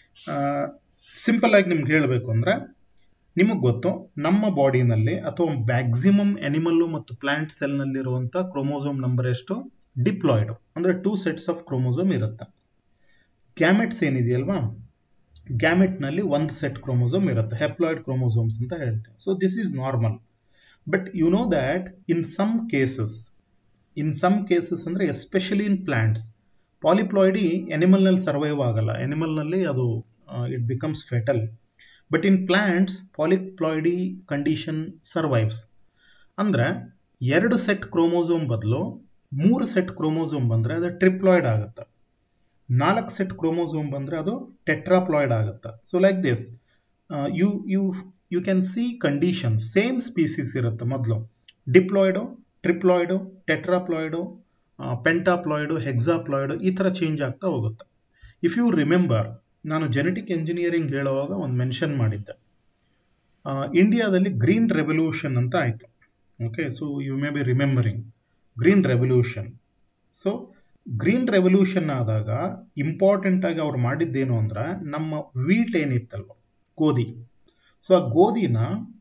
simple ಆಗಿ ನಿಮ್ಗೆ ಹೇಳಬೇಕು ಅಂದ್ರೆ ನಿಮಗೆ ಗೊತ್ತು ನಮ್ಮ ಬಾಡಿನಲ್ಲಿ ಅಥವಾ ಮ್ಯಾಕ್ಸಿಮಮ್ ಅನಿಮಲ್ಲು ಮತ್ತು ಪ್ಲಾಂಟ್ ಸೆಲ್ನಲ್ಲಿರುವಂಥ ಕ್ರೋಮೋಸೋಮ್ ನಂಬರ್ ಎಷ್ಟು ಡಿಪ್ಲಾಯ್ಡ್ ಅಂದರೆ ಟೂ ಸೆಟ್ಸ್ ಆಫ್ ಕ್ರೋಮೋಸೋಮ್ ಇರುತ್ತೆ ಗ್ಯಾಮೆಟ್ಸ್ ಏನಿದೆಯಲ್ವಾ ಗ್ಯಾಮೆಟ್ನಲ್ಲಿ ಒಂದು ಸೆಟ್ ಕ್ರೋಮೋಸೋಮ್ ಇರುತ್ತೆ ಹೆಪ್ಲಾಯ್ಡ್ ಕ್ರೋಮೋಸೋಮ್ಸ್ ಅಂತ ಹೇಳ್ತೇವೆ so this is normal but you know that in some cases in some cases ಅಂದರೆ ಎಸ್ಪೆಷಲಿ ಇನ್ ಪ್ಲಾಂಟ್ಸ್ ಪಾಲಿಪ್ಲಾಯ್ಡಿ ಎನಿಮಲ್ನಲ್ಲಿ ಸರ್ವೈವ್ ಆಗಲ್ಲ ಎನಿಮಲ್ನಲ್ಲಿ ಅದು it becomes fatal but in plants polyploidy condition survives ಅಂದ್ರೆ ಎರಡು ಸೆಟ್ ಕ್ರೋಮೋಸೋಮ್ ಬದಲು ಮೂರು ಸೆಟ್ ಕ್ರೋಮೋಸೋಮ್ ಬಂದರೆ ಅದು ಟ್ರಿಪ್ಲಾಯ್ಡ್ ಆಗುತ್ತೆ ನಾಲ್ಕು ಸೆಟ್ ಕ್ರೋಮೋಸೋಮ್ ಬಂದರೆ ಅದು ಟೆಟ್ರಾಪ್ಲಾಯ್ಡ್ ಆಗುತ್ತೆ so like this you you you can see condition same species ಇರುತ್ತೆ ಮೊದಲು ಡಿಪ್ಲಾಯ್ಡು ಟ್ರಿಪ್ಲಾಯ್ಡು ಟೆಟ್ರಾಪ್ಲಾಯ್ಡು ಪೆಂಟಾಪ್ಲಾಯ್ಡು ಹೆಕ್ಸಾಪ್ಲಾಯ್ಡು ಈ ಥರ ಚೇಂಜ್ ಆಗ್ತಾ ಹೋಗುತ್ತೆ ಇಫ್ ಯು ರಿಮೆಂಬರ್ ನಾನು ಜೆನೆಟಿಕ್ ಇಂಜಿನಿಯರಿಂಗ್ ಹೇಳುವಾಗ ಒಂದು ಮೆನ್ಷನ್ ಮಾಡಿದ್ದೆ ಇಂಡಿಯಾದಲ್ಲಿ ಗ್ರೀನ್ ರೆವಲ್ಯೂಷನ್ ಅಂತ ಆಯಿತು okay so you may be remembering green revolution so green revolution ಆದಾಗ ಇಂಪಾರ್ಟೆಂಟ್ ಆಗಿ ಅವ್ರು ಮಾಡಿದ್ದೇನು ಅಂದ್ರೆ ನಮ್ಮ ವೀಟ್ ಏನಿತ್ತಲ್ವ ಗೋಧಿ ಸೊ ಆ ಗೋಧಿನ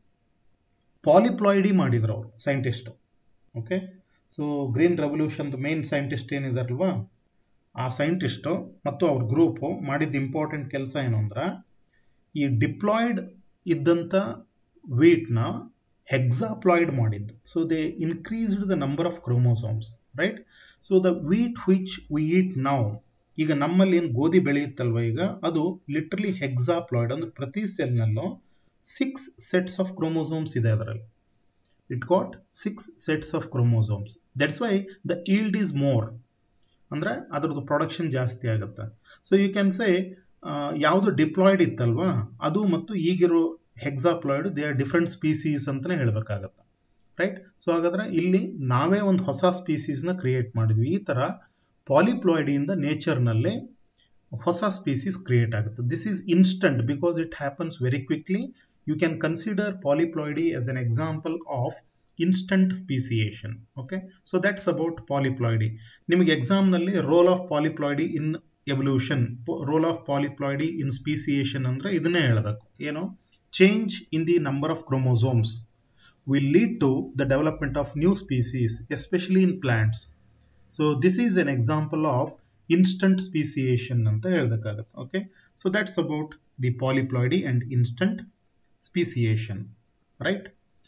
ಪಾಲಿಪ್ಲಾಯ್ಡಿ ಮಾಡಿದ್ರು ಅವರು scientist okay so green revolution main scientist ಏನಿದಾರಲ್ವಾ ಆ ಸೈಂಟಿಸ್ಟು ಮತ್ತು ಅವ್ರ ಗ್ರೂಪು ಮಾಡಿದ ಇಂಪಾರ್ಟೆಂಟ್ ಕೆಲಸ ಏನು ಅಂದ್ರೆ ಈ ಡಿಪ್ಲಾಯ್ಡ್ ಇದ್ದಂಥ ವೀಟ್ನ ಹೆಕ್ಸಾಪ್ಲಾಯ್ಡ್ ಮಾಡಿದ್ದು so they increased the number of chromosomes right so the wheat which we eat ನಾವು ಈಗ ನಮ್ಮಲ್ಲಿ ಏನು ಗೋಧಿ ಬೆಳೆಯುತ್ತಲ್ವ ಈಗ ಅದು ಲಿಟ್ರಲಿ ಹೆಕ್ಸಾಪ್ಲಾಯ್ಡ್ ಅಂದ್ರೆ ಪ್ರತಿ ಸೆಲ್ನಲ್ಲೂ ಸಿಕ್ಸ್ ಸೆಟ್ಸ್ ಆಫ್ ಕ್ರೋಮೋಸೋಮ್ಸ್ ಇದೆ ಅದರಲ್ಲಿ it got six sets of chromosomes that's why the yield is more ಅಂದರೆ ಅದರದ್ದು ಪ್ರೊಡಕ್ಷನ್ ಜಾಸ್ತಿ ಆಗುತ್ತೆ ಸೊ ಯು ಕ್ಯಾನ್ ಸೇ ಯಾವುದು ಡಿಪ್ಲಾಯ್ಡ್ ಇತ್ತಲ್ವಾ ಅದು ಮತ್ತು ಈಗಿರೋ hexaploid they are different species ಅಂತಲೇ ಹೇಳಬೇಕಾಗತ್ತೆ ರೈಟ್ ಸೊ ಹಾಗಾದ್ರೆ ಇಲ್ಲಿ ನಾವೇ ಒಂದು ಹೊಸ ಸ್ಪೀಸೀಸ್ನ ಕ್ರಿಯೇಟ್ ಮಾಡಿದ್ವಿ ಈ ಥರ ಪಾಲಿಪ್ಲಾಯ್ಡಿಯಿಂದ ನೇಚರ್ನಲ್ಲಿ ಹೊಸ ಸ್ಪೀಸೀಸ್ ಕ್ರಿಯೇಟ್ ಆಗುತ್ತೆ this is instant because it happens very quickly you can consider polyploidy as an example of instant speciation okay so that's about polyploidy ನಿಮಗೆ ಎಕ್ಸಾಮ್ನಲ್ಲಿ role of polyploidy in evolution role of polyploidy in speciation ಅಂದರೆ ಇದನ್ನೇ ಹೇಳಬೇಕು ಏನು change in the number of chromosomes will lead to the development of new species, especially in plants. So this is an example of instant speciation ಅಂತ ಹೇಳ್ಬೇಕಾಗತ್ತೆ okay so that's about the polyploidy and instant speciation right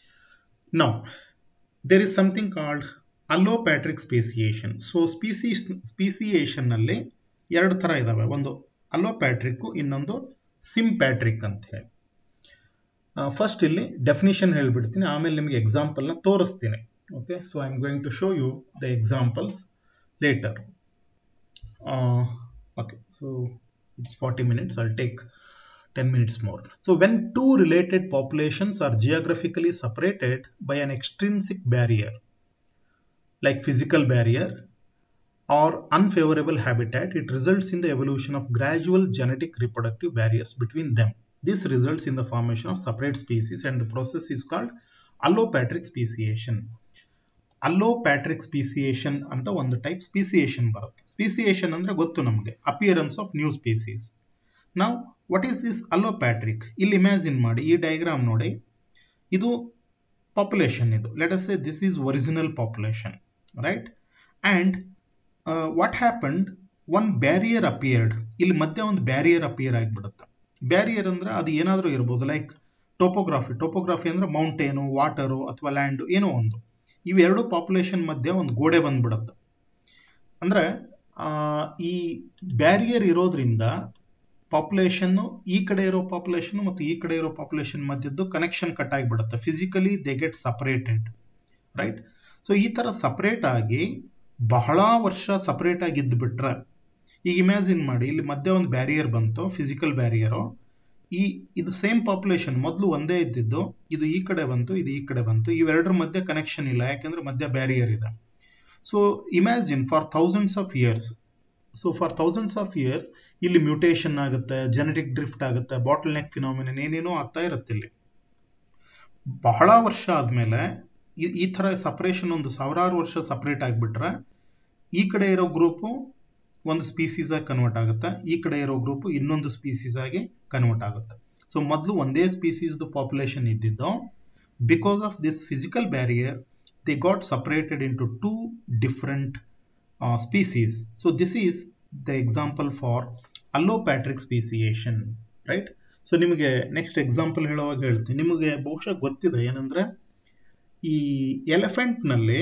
now there is something called allopatric speciation so species ಸ್ಪೀಸಿಯೇಷನ್ನಲ್ಲಿ ಎರಡು ಥರ ಇದಾವೆ ಒಂದು ಅಲ್ಲೋಪ್ಯಾಟ್ರಿಕ್ ಇನ್ನೊಂದು ಸಿಂಪ್ಯಾಟ್ರಿಕ್ ಅಂತ ಹೇಳಿ ಫಸ್ಟ್ ಇಲ್ಲಿ ಡೆಫಿನಿಷನ್ ಹೇಳ್ಬಿಡ್ತೀನಿ ಆಮೇಲೆ ನಿಮಗೆ ಎಕ್ಸಾಂಪಲ್ನ ತೋರಿಸ್ತೀನಿ okay so I am going to show you the examples later okay so it's forty minutes I'll take 10 minutes more. So when two related populations are geographically separated by an extrinsic barrier, like physical barrier or unfavorable habitat, it results in the evolution of gradual genetic reproductive barriers between them. This results in the formation of separate species and the process is called allopatric speciation. Allopatric speciation ಅಂತ ಒಂದು ಟೈಪ್ ಸ್ಪೀಸಿಯೇಷನ್ ಬರುತ್ತೆ ಸ್ಪೀಸಿಯೇಷನ್ ಅಂದ್ರೆ ಗೊತ್ತು ನಮಗೆ ಅಪಿಯರೆನ್ಸ್ ಆಫ್ ನ್ಯೂ ಸ್ಪೀಸೀಸ್ ನಾವು ವಾಟ್ ಈಸ್ ದಿಸ್ ಅಲ್ಲೋಪ್ಯಾಟ್ರಿಕ್ ಇಲ್ಲಿ ಇಮ್ಯಾಜಿನ್ ಮಾಡಿ ಈ ಡಯಾಗ್ರಾಮ್ ನೋಡಿ ಇದು ಪಾಪ್ಯುಲೇಷನ್ ಇದು let us say this is original population right and what happened one barrier appeared ಇಲ್ಲಿ ಮಧ್ಯೆ ಒಂದು ಬ್ಯಾರಿಯರ್ ಅಪಿಯರ್ ಆಗಿಬಿಡುತ್ತೆ ಬ್ಯಾರಿಯರ್ ಅಂದ್ರೆ ಅದು ಏನಾದರೂ ಇರ್ಬೋದು ಲೈಕ್ ಟೋಪೋಗ್ರಾಫಿ ಟೋಪೋಗ್ರಾಫಿ ಅಂದ್ರೆ ಮೌಂಟೇನು ವಾಟರು ಅಥವಾ ಲ್ಯಾಂಡು ಏನೋ ಒಂದು ಇವೆರಡು ಪಾಪ್ಯುಲೇಷನ್ ಮಧ್ಯೆ ಒಂದು ಗೋಡೆ ಬಂದ್ಬಿಡುತ್ತೆ ಅಂದ್ರೆ ಈ ಬ್ಯಾರಿಯರ್ ಇರೋದ್ರಿಂದ ಪಾಪ್ಯುಲೇಷನ್ ಈ ಕಡೆ ಇರೋ ಪಾಪ್ಯುಲೇಷನ್ ಮತ್ತು ಈ ಕಡೆ ಇರೋ ಪಾಪ್ಯುಲೇಷನ್ ಮಧ್ಯದ್ದು ಕನೆಕ್ಷನ್ ಕಟ್ ಆಗಿಬಿಡುತ್ತೆ physically they get separated right so ಈ ತರ ಸಪರೇಟ್ ಆಗಿ ಬಹಳ ವರ್ಷ ಸಪರೇಟ್ ಆಗಿ ಇದ್ಬಿಟ್ರೆ ಈಗ ಇಮ್ಯಾಜಿನ್ ಮಾಡಿ ಇಲ್ಲಿ ಮಧ್ಯೆ ಒಂದು ಬ್ಯಾರಿಯರ್ ಬಂತು ಫಿಸಿಕಲ್ ಬ್ಯಾರಿಯರು ಈ ಇದು ಸೇಮ್ ಪಾಪ್ಯುಲೇಷನ್ ಮೊದಲು ಒಂದೇ ಇದ್ದಿದ್ದು ಇದು ಈ ಕಡೆ ಬಂತು ಇದು ಈ ಕಡೆ ಬಂತು ಇವೆರಡರ ಮಧ್ಯೆ ಕನೆಕ್ಷನ್ ಇಲ್ಲ ಯಾಕೆಂದ್ರೆ ಮಧ್ಯ ಬ್ಯಾರಿಯರ್ ಇದೆ so imagine for thousands of years so for thousands of years ಇಲ್ಲಿ ಮ್ಯೂಟೇಷನ್ ಆಗುತ್ತೆ ಜೆನೆಟಿಕ್ ಡ್ರಿಫ್ಟ್ ಆಗುತ್ತೆ ಬಾಟಲ್ ನೆಕ್ ಫಿನಾಮಿನನ್ ಏನೇನೋ ಆಗ್ತಾ ಇರುತ್ತೆ ಇಲ್ಲಿ ಬಹಳ ವರ್ಷ ಆದಮೇಲೆ ಈ ಥರ ಸಪ್ರೇಷನ್ ಒಂದು ಸಾವಿರಾರು ವರ್ಷ ಸಪ್ರೇಟ್ ಆಗಿಬಿಟ್ರೆ ಈ ಕಡೆ ಇರೋ ಗ್ರೂಪು ಒಂದು ಸ್ಪೀಸೀಸ್ ಆಗಿ ಕನ್ವರ್ಟ್ ಆಗುತ್ತೆ ಈ ಕಡೆ ಇರೋ ಗ್ರೂಪು ಇನ್ನೊಂದು ಸ್ಪೀಸೀಸ್ ಆಗಿ ಕನ್ವರ್ಟ್ ಆಗುತ್ತೆ ಸೊ ಮೊದಲು ಒಂದೇ ಸ್ಪೀಸೀಸ್ದು ಪಾಪ್ಯುಲೇಷನ್ ಇದ್ದಿದ್ದು because of this physical barrier they got separated into two different species so this is the example for allopatric speciation right so ನಿಮಗೆ ನೆಕ್ಸ್ಟ್ ಎಕ್ಸಾಂಪಲ್ ಹೇಳುವಾಗ ಹೇಳ್ತೀನಿ ನಿಮಗೆ ಬಹುಶಃ ಗೊತ್ತಿದೆ ಏನಂದ್ರೆ ಈ ಎಲಿಫೆಂಟ್ನಲ್ಲಿ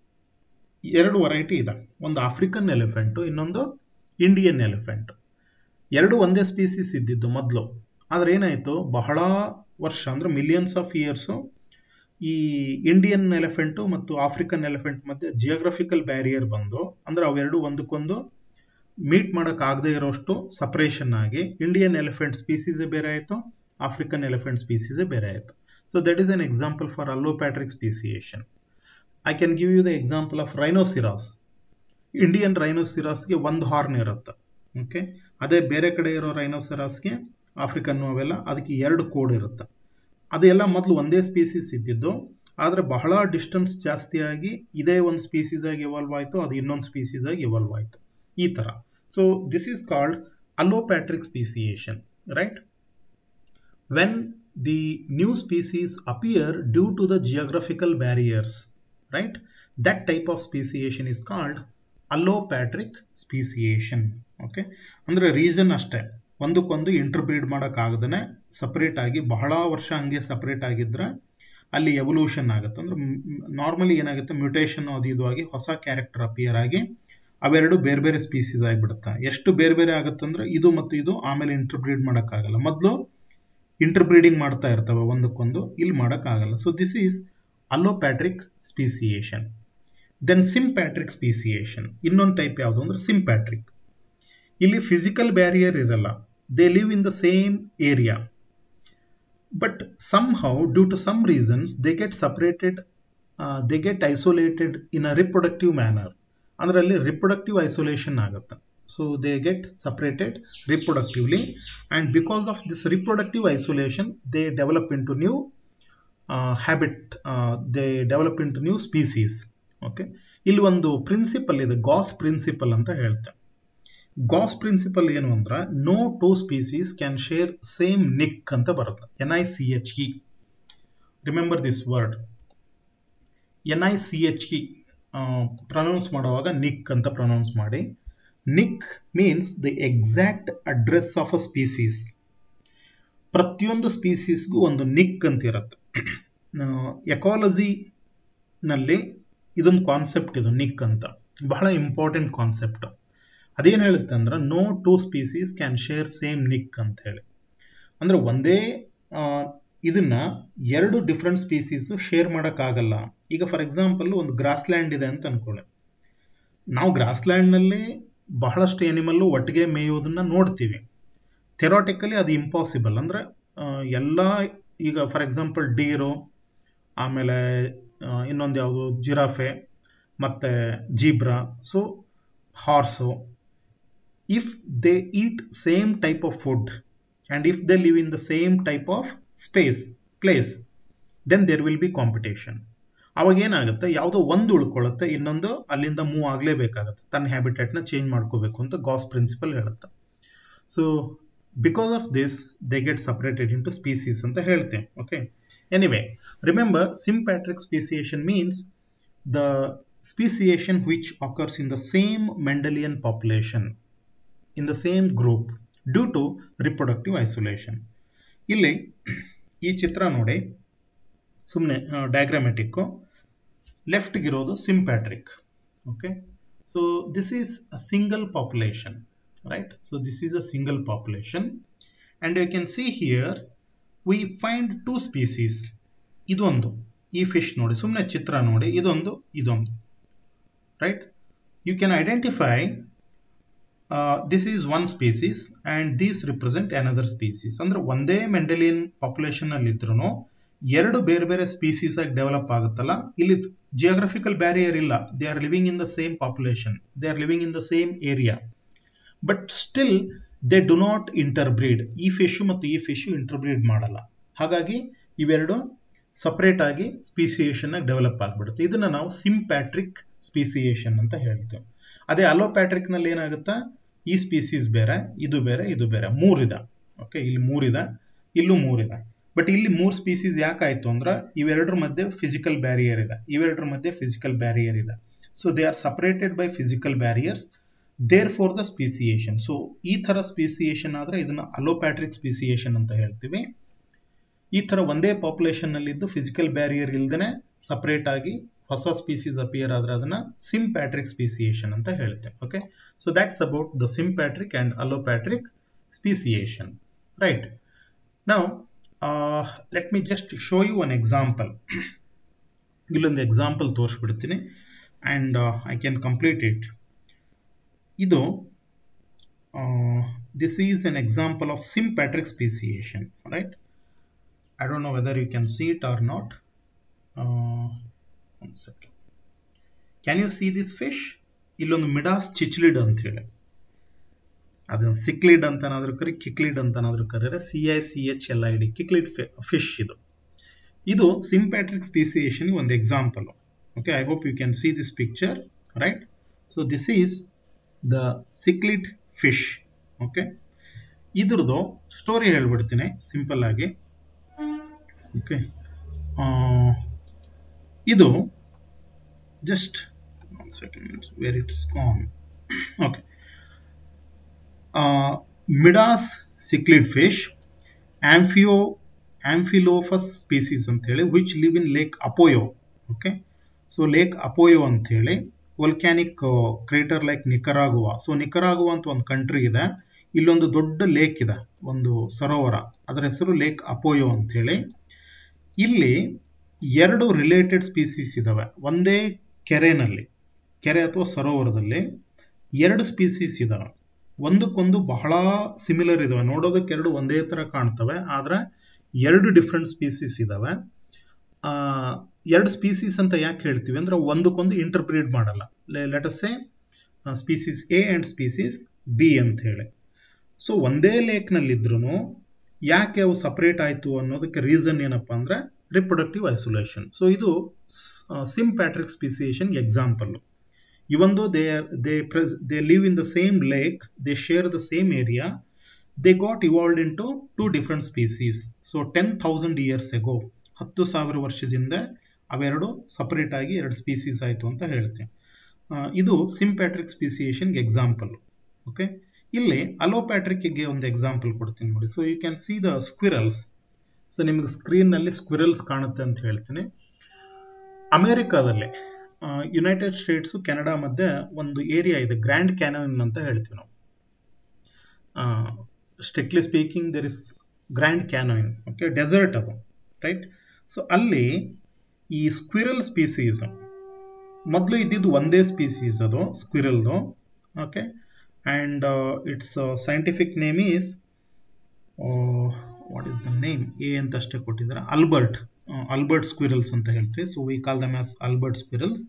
ಎರಡು ವೆರೈಟಿ ಇದೆ ಒಂದು ಆಫ್ರಿಕನ್ ಎಲಿಫೆಂಟು ಇನ್ನೊಂದು ಇಂಡಿಯನ್ ಎಲಿಫೆಂಟ್ ಎರಡು ಒಂದೇ ಸ್ಪೀಸೀಸ್ ಇದ್ದಿದ್ದು ಮೊದಲು ಆದ್ರೆ ಏನಾಯಿತು ಬಹಳ ವರ್ಷ ಅಂದ್ರೆ ಮಿಲಿಯನ್ಸ್ ಆಫ್ ಇಯರ್ಸು ಈ ಇಂಡಿಯನ್ ಎಲಿಫೆಂಟು ಮತ್ತು ಆಫ್ರಿಕನ್ ಎಲಿಫೆಂಟ್ ಮಧ್ಯೆ ಜಿಯೋಗ್ರಫಿಕಲ್ ಬ್ಯಾರಿಯರ್ ಬಂದು ಅಂದ್ರೆ ಅವೆರಡು ಒಂದಕ್ಕೊಂದು ಮೀಟ್ ಮಾಡಕ್ ಆಗದೆ ಇರೋಷ್ಟು ಸಪರೇಷನ್ ಆಗಿ ಇಂಡಿಯನ್ ಎಲಿಫೆಂಟ್ ಸ್ಪೀಸೀಸೇ ಬೇರೆ ಆಯಿತು ಆಫ್ರಿಕನ್ ಎಲಿಫೆಂಟ್ ಸ್ಪೀಸೀಸೇ ಬೇರೆ ಆಯಿತು so that is an example for allopatric speciation I can give you the example of rhinoceros Indian ರೈನೋಸಿರಾಸ್ಗೆ ಒಂದು ಹಾರ್ನ್ ಇರುತ್ತೆ ಓಕೆ ಅದೇ ಬೇರೆ ಕಡೆ ಇರೋ ರೈನೋಸಿರಾಸ್ಗೆ ಆಫ್ರಿಕನ್ ಅವೆಲ್ಲ ಅದಕ್ಕೆ ಎರಡು ಕೋಡ್ ಇರುತ್ತೆ ಅದೆಲ್ಲ ಮೊದಲು ಒಂದೇ ಸ್ಪೀಸೀಸ್ ಇದ್ದಿದ್ದು ಆದರೆ ಬಹಳ ಡಿಸ್ಟೆನ್ಸ್ ಜಾಸ್ತಿ ಆಗಿ ಇದೇ ಒಂದು ಸ್ಪೀಸೀಸ್ ಆಗಿ ಇವಾಲ್ವ್ ಆಯಿತು ಅದು ಇನ್ನೊಂದು ಸ್ಪೀಸೀಸ್ ಆಗಿ ಇವಾಲ್ವ್ ಆಯಿತು ಈ ಥರ so this is called allopatric speciation right when the new species appear due to the geographical barriers right that type of speciation is called allopatric speciation okay ಅಂದ್ರೆ ರೀಸನ್ ಅಷ್ಟೇ ಒಂದಕ್ಕೊಂದು ಇಂಟರ್ಬ್ರೀಡ್ ಮಾಡೋಕ್ಕಾಗದೇ ಸಪ್ರೇಟ್ ಆಗಿ ಬಹಳ ವರ್ಷ ಹಂಗೆ ಸಪ್ರೇಟ್ ಆಗಿದ್ರೆ ಅಲ್ಲಿ ಎವಲ್ಯೂಷನ್ ಆಗುತ್ತೆ ಅಂದ್ರೆ ನಾರ್ಮಲಿ ಏನಾಗುತ್ತೆ ಮ್ಯೂಟೇಷನ್ ಅದು ಇದು ಆಗಿ ಹೊಸ ಕ್ಯಾರೆಕ್ಟರ್ ಅಪಿಯರ್ ಆಗಿ ಅವೆರಡು ಬೇರೆ ಬೇರೆ ಸ್ಪೀಸೀಸ್ ಆಗಿಬಿಡುತ್ತೆ ಎಷ್ಟು ಬೇರೆ ಬೇರೆ ಆಗುತ್ತೆ ಅಂದ್ರೆ ಇದು ಮತ್ತು ಇದು ಆಮೇಲೆ ಇಂಟರ್ಬ್ರೀಡ್ ಮಾಡೋಕ್ಕಾಗಲ್ಲ ಮೊದಲು ಇಂಟರ್ಬ್ರೀಡಿಂಗ್ ಮಾಡ್ತಾ ಇರ್ತವೆ ಒಂದಕ್ಕೊಂದು ಇಲ್ಲಿ ಮಾಡೋಕ್ಕಾಗಲ್ಲ so this is allopatric speciation then sympatric speciation ಇನ್ನೊಂದು ಟೈಪ್ ಯಾವುದು ಅಂದ್ರೆ ಸಿಂಪ್ಯಾಟ್ರಿಕ್ ಇಲ್ಲಿ ಫಿಸಿಕಲ್ ಬ್ಯಾರಿಯರ್ ಇರಲ್ಲ they live in the same area but somehow due to some reasons they get separated they get isolated in a reproductive manner ಅಂದ್ರೆ ಅಲ್ಲಿ ರಿಪ್ರೊಡಕ್ಟಿವ್ ಐಸೋಲೇಷನ್ ಆಗುತ್ತೆ so they get separated reproductively and because of this reproductive isolation they develop into new habit they develop into new species okay ಇಲ್ಲಿ ಒಂದು ಪ್ರಿನ್ಸಿಪಲ್ ಇದೆ ಗಾಸ್ ಪ್ರಿನ್ಸಿಪಲ್ ಅಂತ ಹೇಳ್ತೇವೆ ಗಾಸ್ ಪ್ರಿನ್ಸಿಪಲ್ ಏನು ಅಂದ್ರೆ no two species can share same niche ಅಂತ ಬರುತ್ತೆ N I C H E remember this word N I C H E pronounce ಮಾಡುವಾಗ ನಿಕ್ ಅಂತ ಪ್ರೊನೌನ್ಸ್ ಮಾಡಿ niche means the exact address of a species ಪ್ರತಿಯೊಂದು ಸ್ಪೀಸೀಸ್ಗೂ ಒಂದು ನಿಕ್ ಅಂತ ಇರುತ್ತೆ ಎಕಾಲಜಿನಲ್ಲಿ ಇದೊಂದು ಕಾನ್ಸೆಪ್ಟ್ ಇದು ನಿಕ್ ಅಂತ ಬಹಳ ಇಂಪಾರ್ಟೆಂಟ್ ಕಾನ್ಸೆಪ್ಟ್ ಅದೇನು ಹೇಳುತ್ತೆ ಅಂದ್ರೆ no two species can share same niche ಅಂತ ಹೇಳಿ ಅಂದ್ರೆ ಒಂದೇ ಇದನ್ನ ಎರಡು ಡಿಫ್ರೆಂಟ್ ಸ್ಪೀಸೀಸ್ ಶೇರ್ ಮಾಡೋಕ್ಕಾಗಲ್ಲ ಈಗ ಫಾರ್ ಎಕ್ಸಾಂಪಲ್ ಒಂದು ಗ್ರಾಸ್ ಲ್ಯಾಂಡ್ ಇದೆ ಅಂತ ಅನ್ಕೊಳ್ಳಿ ನಾವು ಗ್ರಾಸ್ ಲ್ಯಾಂಡ್ನಲ್ಲಿ ಬಹಳಷ್ಟು ಎನಿಮಲ್ಲು ಒಟ್ಟಿಗೆ ಮೇಯೋದನ್ನ ನೋಡ್ತೀವಿ ಥೆರಾಟಿಕಲಿ ಅದು ಇಂಪಾಸಿಬಲ್ ಅಂದ್ರೆ ಎಲ್ಲ ಈಗ ಫಾರ್ ಎಕ್ಸಾಂಪಲ್ ಡೀರು ಆಮೇಲೆ ಇನ್ನೊಂದು ಯಾವುದು ಜಿರಾಫೆ ಮತ್ತು zebra so horse if they eat same type of food and if they live in the same type of space place then there will be competition ಅವಾಗ ಏನಾಗುತ್ತೆ ಯಾವುದೋ ಒಂದು ಉಳ್ಕೊಳ್ಳುತ್ತೆ ಇನ್ನೊಂದು ಅಲ್ಲಿಂದ ಮೂವ್ ಆಗಲೇಬೇಕಾಗುತ್ತೆ ತನ್ನ ಹ್ಯಾಬಿಟೇಟ್ನ ಚೇಂಜ್ ಮಾಡ್ಕೋಬೇಕು ಅಂತ ಗಾಸ್ ಪ್ರಿನ್ಸಿಪಲ್ ಹೇಳುತ್ತೆ so because of this they get separated into species ಅಂತ ಹೇಳ್ತೇವೆ okay anyway remember sympatric speciation means the speciation which occurs in the same Mendelian population in the same group due to reproductive isolation ಇಲ್ಲಿ ಈ ಚಿತ್ರ ನೋಡಿ ಸುಮ್ಮನೆ ಡಯಾಗ್ರಾಮೆಟಿಕ್ಕು ಲೆಫ್ಟ್ಗಿರೋದು sympatric okay so this is a single population right so this is a single population and you can see here we find two species ಇದೊಂದು ಈ ಫಿಶ್ ನೋಡಿ ಸುಮ್ಮನೆ ಚಿತ್ರ ನೋಡಿ ಇದೊಂದು ಇದೊಂದು right you can identify this is one species and these represent another species ಅಂದ್ರೆ ಒಂದೇ ಮೆಂಡಲಿಯನ್ ಪಾಪ್ಯುಲೇಷನ್ ಅಲ್ಲಿ ಇದ್ರೂ ಎರಡು ಬೇರೆ ಬೇರೆ ಸ್ಪೀಸೀಸ್ ಆಗಿ ಡೆವಲಪ್ ಆಗುತ್ತಲ್ಲ ಇಲ್ಲಿ ಜಿಯೋಗ್ರಫಿಕಲ್ ಬ್ಯಾರಿಯರ್ ಇಲ್ಲ they are living in the same population they are living in the same area but still they do not interbreed ಈ ಫಿಶು ಮತ್ತು ಈ ಫಿಶು ಇಂಟರ್ಬ್ರೀಡ್ ಮಾಡಲ್ಲ ಹಾಗಾಗಿ ಇವೆರಡು ಸಪರೇಟ್ ಆಗಿ ಸ್ಪೀಸಿಯೇಷನ್ ಡೆವಲಪ್ ಆಗಿಬಿಡುತ್ತೆ ಇದನ್ನ ನಾವು ಸಿಂಪ್ಯಾಟ್ರಿಕ್ ಸ್ಪೀಸಿಯೇಷನ್ ಅಂತ ಹೇಳ್ತೇವೆ ಅದೇ ಅಲೋಪ್ಯಾಟ್ರಿಕ್ ನಲ್ಲಿ ಏನಾಗುತ್ತಾ ಈ ಸ್ಪೀಸೀಸ್ ಬೇರೆ ಇದು ಬೇರೆ ಇದು ಬೇರೆ ಮೂರಿದೆ ಓಕೆ ಇಲ್ಲಿ ಮೂರಿದೆ ಇಲ್ಲೂ ಮೂರಿದೆ ಬಟ್ ಇಲ್ಲಿ ಮೂರು ಸ್ಪೀಸೀಸ್ ಯಾಕಾಯ್ತು ಅಂದ್ರೆ ಇವೆರಡರ ಮಧ್ಯೆ ಫಿಸಿಕಲ್ ಬ್ಯಾರಿಯರ್ ಇದೆ ಇವೆರಡರ ಮಧ್ಯೆ ಫಿಸಿಕಲ್ ಬ್ಯಾರಿಯರ್ ಇದೆ so they are separated by physical barriers therefore the speciation so ಈ ತರ ಸ್ಪೀಸಿಯೇಷನ್ ಆದ್ರೆ ಇದನ್ನ ಅಲೋಪ್ಯಾಟ್ರಿಕ್ ಸ್ಪೀಸಿಯೇಷನ್ ಅಂತ ಹೇಳ್ತೀವಿ ಈ ತರ ಒಂದೇ ಪಾಪ್ಯುಲೇಷನ್ ನಲ್ಲಿದ್ದು ಫಿಸಿಕಲ್ ಬ್ಯಾರಿಯರ್ ಇಲ್ದೇನೆ ಸಪರೇಟ್ ಆಗಿ ಹೊಸ ಸ್ಪೀಸೀಸ್ ಅಪಿಯರ್ ಆದ್ರೆ ಅದನ್ನ ಸಿಂಪ್ಯಾಟ್ರಿಕ್ ಸ್ಪೀಸಿಯೇಷನ್ ಅಂತ ಹೇಳ್ತೇವೆ okay so that's about the sympatric and allopatric speciation right ನಾವು let me just show you one example ಇಲ್ಲೊಂದು ಎಕ್ಸಾಂಪಲ್ ತೋರಿಸ್ಬಿಡ್ತೀನಿ and I can complete it ಇದು this is an example of sympatric speciation right I don't know whether you can see it or not. Uh, one second. Can you see this fish? ಇಲ್ಲೊಂದು ಮಿಡಾಸ್ ಚಿಚ್ಲಿಡ್ ಅಂತ ಹೇಳಿ ಅದನ್ನ ಸಿಕ್ಲಿಡ್ ಅಂತನಾದ್ರೂ ಕರಿ ಕಿಕ್ಲಿಡ್ ಅಂತನಾದ್ರೂ ಕರೀರೆ C I C H L I D cichlid fish ಇದು ಇದು ಸಿಂಪ್ಯಾಟ್ರಿಕ್ ಸ್ಪೀಸಿಯೇಷನ್ ಒಂದು example okay I hope you can see this picture right so this is the cichlid fish okay ಇದ್ರದ್ದು ಸ್ಟೋರಿ ಹೇಳ್ಬಿಡ್ತೀನಿ ಸಿಂಪಲ್ ಆಗಿ ಓಕೆ ಇದು just one second where it's gone okay Midas cichlid fish ಆಂಫಿಯೋ ಆಂಫಿಲೋಫಸ್ ಸ್ಪೀಸೀಸ್ ಅಂತೇಳಿ which live in lake Apoyo okay so Lake Apoyo ಅಂತೇಳಿ volcanic crater like Nicaragua so Nicaragua ಅಂತ ಒಂದು ಕಂಟ್ರಿ ಇದೆ ಇಲ್ಲೊಂದು ದೊಡ್ಡ ಲೇಕ್ ಇದೆ ಒಂದು ಸರೋವರ ಅದರ ಹೆಸರು ಲೇಕ್ ಅಪೋಯೋ ಅಂತೇಳಿ ಇಲ್ಲಿ ಎರಡು ರಿಲೇಟೆಡ್ ಸ್ಪೀಸೀಸ್ ಇದಾವೆ ಒಂದೇ ಕೆರೆನಲ್ಲಿ ಕೆರೆ ಅಥವಾ ಸರೋವರದಲ್ಲಿ ಎರಡು ಸ್ಪೀಸೀಸ್ ಇದಾವೆ ಒಂದಕ್ಕೊಂದು ಬಹಳ ಸಿಮಿಲರ್ ಇದಾವೆ ನೋಡೋದಕ್ಕೆ ಎರಡು ಒಂದೇ ತರ ಕಾಣ್ತವೆ ಆದ್ರೆ ಎರಡು ಡಿಫ್ರೆಂಟ್ ಸ್ಪೀಸೀಸ್ ಇದಾವೆ ಎರಡು ಸ್ಪೀಸೀಸ್ ಅಂತ ಯಾಕೆ ಹೇಳ್ತೀವಿ ಅಂದ್ರೆ ಒಂದಕ್ಕೊಂದು ಇಂಟರ್ಪ್ರಿಟ್ ಮಾಡಲ್ಲ let us a species A and species B ಅಂತ ಹೇಳಿ ಸೊ ಒಂದೇ ಲೇಕ್ನಲ್ಲಿದ್ರು ಯಾಕೆ ಅವು ಸಪರೇಟ್ ಆಯಿತು ಅನ್ನೋದಕ್ಕೆ ರೀಸನ್ ಏನಪ್ಪಾ ಅಂದ್ರೆ ರಿಪ್ರೊಡಕ್ಟಿವ್ ಐಸೋಲೇಷನ್ ಸೊ ಇದು sympatric speciation example even though they they they live in the same lake they share the same area they got evolved into two different species so ten thousand years ago ಹತ್ತು ಸಾವಿರ ವರ್ಷದಿಂದ ಅವೆರಡು ಸಪರೇಟ್ ಆಗಿ ಎರಡು ಸ್ಪೀಸೀಸ್ ಆಯಿತು ಅಂತ ಹೇಳ್ತೇವೆ ಇದು ಸಿಂಪ್ಯಾಟ್ರಿಕ್ ಸ್ಪೀಸಿಯೇಷನ್ಗೆ ಎಕ್ಸಾಂಪಲ್ ಓಕೆ ಇಲ್ಲಿ ಅಲೋಪ್ಯಾಟ್ರಿಕ್ಗೆ ಒಂದು ಎಕ್ಸಾಂಪಲ್ ಕೊಡ್ತೀನಿ ನೋಡಿ so you can see the squirrels so ನಿಮ್ಗೆ ಸ್ಕ್ರೀನ್ನಲ್ಲಿ ಸ್ಕ್ವಿರಲ್ಸ್ ಕಾಣುತ್ತೆ ಅಂತ ಹೇಳ್ತೀನಿ ಅಮೆರಿಕಾದಲ್ಲಿ ಯುನೈಟೆಡ್ ಸ್ಟೇಟ್ಸು ಕೆನಡಾ ಮಧ್ಯೆ ಒಂದು ಏರಿಯಾ ಇದೆ ಗ್ರ್ಯಾಂಡ್ ಕ್ಯಾನನ್ ಅಂತ ಹೇಳ್ತೀವಿ ನಾವು strictly speaking there is Grand Canyon okay desert ಅದು ರೈಟ್ ಸೊ ಅಲ್ಲಿ ಈ ಸ್ಕ್ವಿರಲ್ ಸ್ಪೀಸೀಸ್ ಮೊದಲು ಇದ್ದಿದ್ದು ಒಂದೇ ಸ್ಪೀಸೀಸ್ ಅದು ಸ್ಕ್ವಿರಲ್ದು okay and uh, its uh, scientific name is uh, what is the name A ಅಂತ ಅಷ್ಟೇ ಕೊಟ್ಟಿದ್ದಾರೆ ಅಲ್ಬರ್ಟ್ ಅಲ್ಬರ್ಟ್ ಸ್ಕ್ವಿರಲ್ಸ್ ಅಂತ ಹೇಳ್ತೀವಿ so we call them as Albert squirrels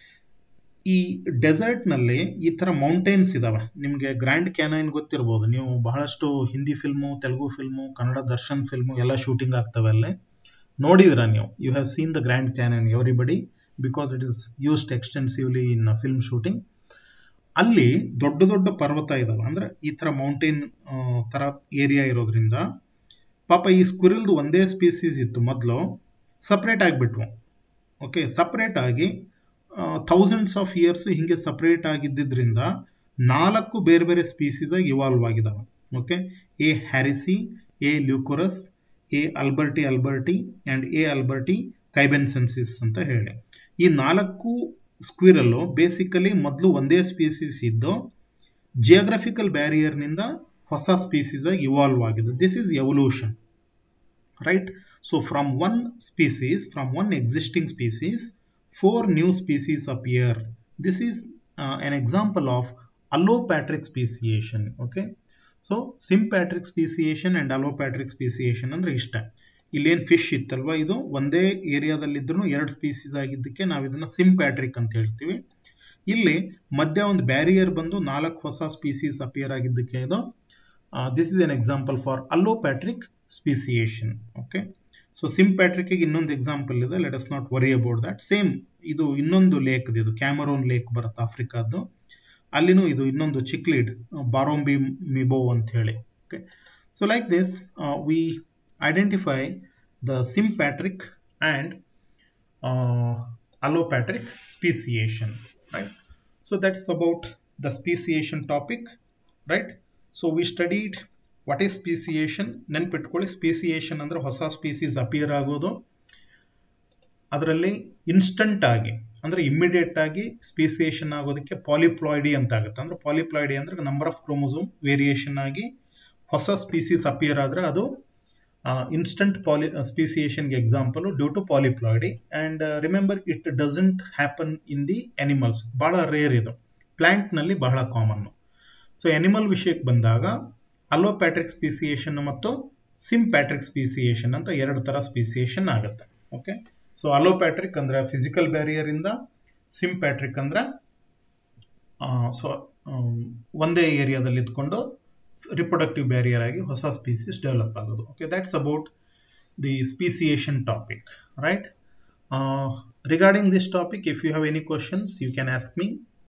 ಈ ಡೆಸರ್ಟ್ ನಲ್ಲಿ ಈ ತರ ಮೌಂಟೇನ್ಸ್ ಇದಾವೆ ನಿಮಗೆ ಗ್ರ್ಯಾಂಡ್ ಕ್ಯಾನೈನ್ ಗೊತ್ತಿರ್ಬೋದು ನೀವು ಬಹಳಷ್ಟು Hindi film Telugu film Kannada Darshan film ಎಲ್ಲ ಶೂಟಿಂಗ್ ಆಗ್ತವೆ ಅಲ್ಲೇ ನೋಡಿದ್ರ ನೀವು you have seen the Grand Canyon everybody because it is used extensively in film shooting ಅಲ್ಲಿ ದೊಡ್ಡ ದೊಡ್ಡ ಪರ್ವತ ಇದಾವೆ ಅಂದ್ರೆ ಈ ತರ ಮೌಂಟೇನ್ ತರ ಏರಿಯಾ ಇರೋದ್ರಿಂದ ಪಾಪ ಈ ಸ್ಕ್ವಿರಲ್ದು ಒಂದೇ ಸ್ಪೀಸೀಸ್ ಇತ್ತು ಮೊದಲು ಸಪ್ರೇಟ್ ಆಗಿಬಿಟ್ವು ಓಕೆ ಸಪ್ರೇಟ್ ಆಗಿ ಥೌಸಂಡ್ಸ್ ಆಫ್ ಇಯರ್ಸ್ ಹಿಂಗೆ ಸಪ್ರೇಟ್ ಆಗಿದ್ದರಿಂದ ನಾಲ್ಕು ಬೇರೆ ಬೇರೆ ಸ್ಪೀಸೀಸ್ ಆಗಿ ಇವಾಲ್ವ್ ಆಗಿದಾವೆ okay A harrisi A leucurus A alberti alberti and A alberti kaibabensis ಅಂತ ಹೇಳಿ ಈ ನಾಲ್ಕು ಸ್ಕ್ವಿರಲ್ಲು ಬೇಸಿಕಲಿ ಮೊದಲು ಒಂದೇ ಸ್ಪೀಸೀಸ್ ಇದ್ದು ಜಿಯೋಗ್ರಫಿಕಲ್ ಬ್ಯಾರಿಯರ್ನಿಂದ ಹೊಸ ಸ್ಪೀಸೀಸ್ ಆಗಿ ಇವಾಲ್ವ್ ಆಗಿದೆ this is evolution right so from one species from one existing species four new species appear this is an example of allopatric speciation okay so sympatric speciation and allopatric speciation ಅಂದ್ರೆ ಇಷ್ಟ ಇಲ್ಲೇನು ಫಿಶ್ ಇತ್ತಲ್ವಾ ಇದು ಒಂದೇ ಏರಿಯಾದಲ್ಲಿದ್ರು ಎರಡು ಸ್ಪೀಸೀಸ್ ಆಗಿದ್ದಕ್ಕೆ ನಾವು ಇದನ್ನ ಸಿಂಪ್ಯಾಟ್ರಿಕ್ ಅಂತ ಹೇಳ್ತೀವಿ ಇಲ್ಲಿ ಮಧ್ಯ ಒಂದು ಬ್ಯಾರಿಯರ್ ಬಂದು ನಾಲ್ಕು ಹೊಸ ಸ್ಪೀಸೀಸ್ ಅಪಿಯರ್ ಆಗಿದ್ದಕ್ಕೆ ಇದು this is an example for allopatric speciation okay so sympatric ಇನ್ನೊಂದು ಎಕ್ಸಾಂಪಲ್ ಇದೆ let us not worry about that same ಇದು ಇನ್ನೊಂದು ಲೇಕ್ ಇದು ಕ್ಯಾಮರೋನ್ ಲೇಕ್ ಬರುತ್ತೆ ಆಫ್ರಿಕಾದ್ದು ಅಲ್ಲಿನೂ ಇದು ಇನ್ನೊಂದು ಚಿಕ್ಲಿಡ್ ಬಾರೋಂಬಿ ಮಿಬೋ ಅಂತ ಹೇಳಿ okay so like this we identify the sympatric and allopatric speciation right so that's about the speciation topic right so we studied what is speciation ನೆನ್ಪಿಟ್ಕೊಳ್ಳಿ ಸ್ಪೀಸಿಯೇಷನ್ ಅಂದ್ರೆ ಹೊಸ ಸ್ಪೀಸೀಸ್ ಅಪಿಯರ್ ಆಗೋದು ಅದರಲ್ಲಿ ಇನ್ಸ್ಟಂಟ್ ಆಗಿ ಅಂದ್ರೆ ಇಮ್ಮಿಡಿಯೇಟ್ ಆಗಿ ಸ್ಪೀಸಿಯೇಷನ್ ಆಗೋದಕ್ಕೆ ಪಾಲಿಪ್ಲಾಯ್ಡಿ ಅಂತ ಆಗುತ್ತೆ ಅಂದ್ರೆ ಪಾಲಿಪ್ಲಾಯ್ಡಿ ಅಂದ್ರೆ ನಂಬರ್ ಆಫ್ ಕ್ರೋಮೋಸೋಮ್ ವೇರಿಯೇಷನ್ ಆಗಿ ಹೊಸ ಸ್ಪೀಸೀಸ್ ಅಪಿಯರ್ ಆದ್ರೆ ಅದು ಇನ್ಸ್ಟಂಟ್ ಪಾಲಿ ಸ್ಪೀಸಿಯೇಷನ್ಗೆ example due to polyploidy and remember it doesn't happen in the animals ಬಹಳ ರೇರ್ ಇದು ಪ್ಲಾಂಟ್ನಲ್ಲಿ ಬಹಳ ಕಾಮನ್ ಸೊ ಅನಿಮಲ್ ವಿಷಯಕ್ಕೆ ಬಂದಾಗ ಅಲೋಪ್ಯಾಟ್ರಿಕ್ ಸ್ಪೀಸಿಯೇಷನ್ ಮತ್ತು ಸಿಂಪ್ಯಾಟ್ರಿಕ್ ಸ್ಪೀಸಿಯೇಷನ್ ಅಂತ ಎರಡು ತರ ಸ್ಪೀಸಿಯೇಷನ್ ಆಗುತ್ತೆ ಓಕೆ ಸೊ ಅಲೋಪ್ಯಾಟ್ರಿಕ್ ಅಂದ್ರೆ ಫಿಸಿಕಲ್ ಬ್ಯಾರಿಯರ್ ಇಂದ ಸಿಂಪ್ಯಾಟ್ರಿಕ್ ಅಂದ್ರೆ ಸೊ ಒಂದೇ ಏರಿಯಾದಲ್ಲಿ ಇದ್ಕೊಂಡು reproductive barrier ಆಗಿ ಹೊಸ ಸ್ಪೀಸೀಸ್ ಡೆವಲಪ್ ಆಗೋದು okay that's about the speciation topic right regarding this topic if you have any questions you can ask me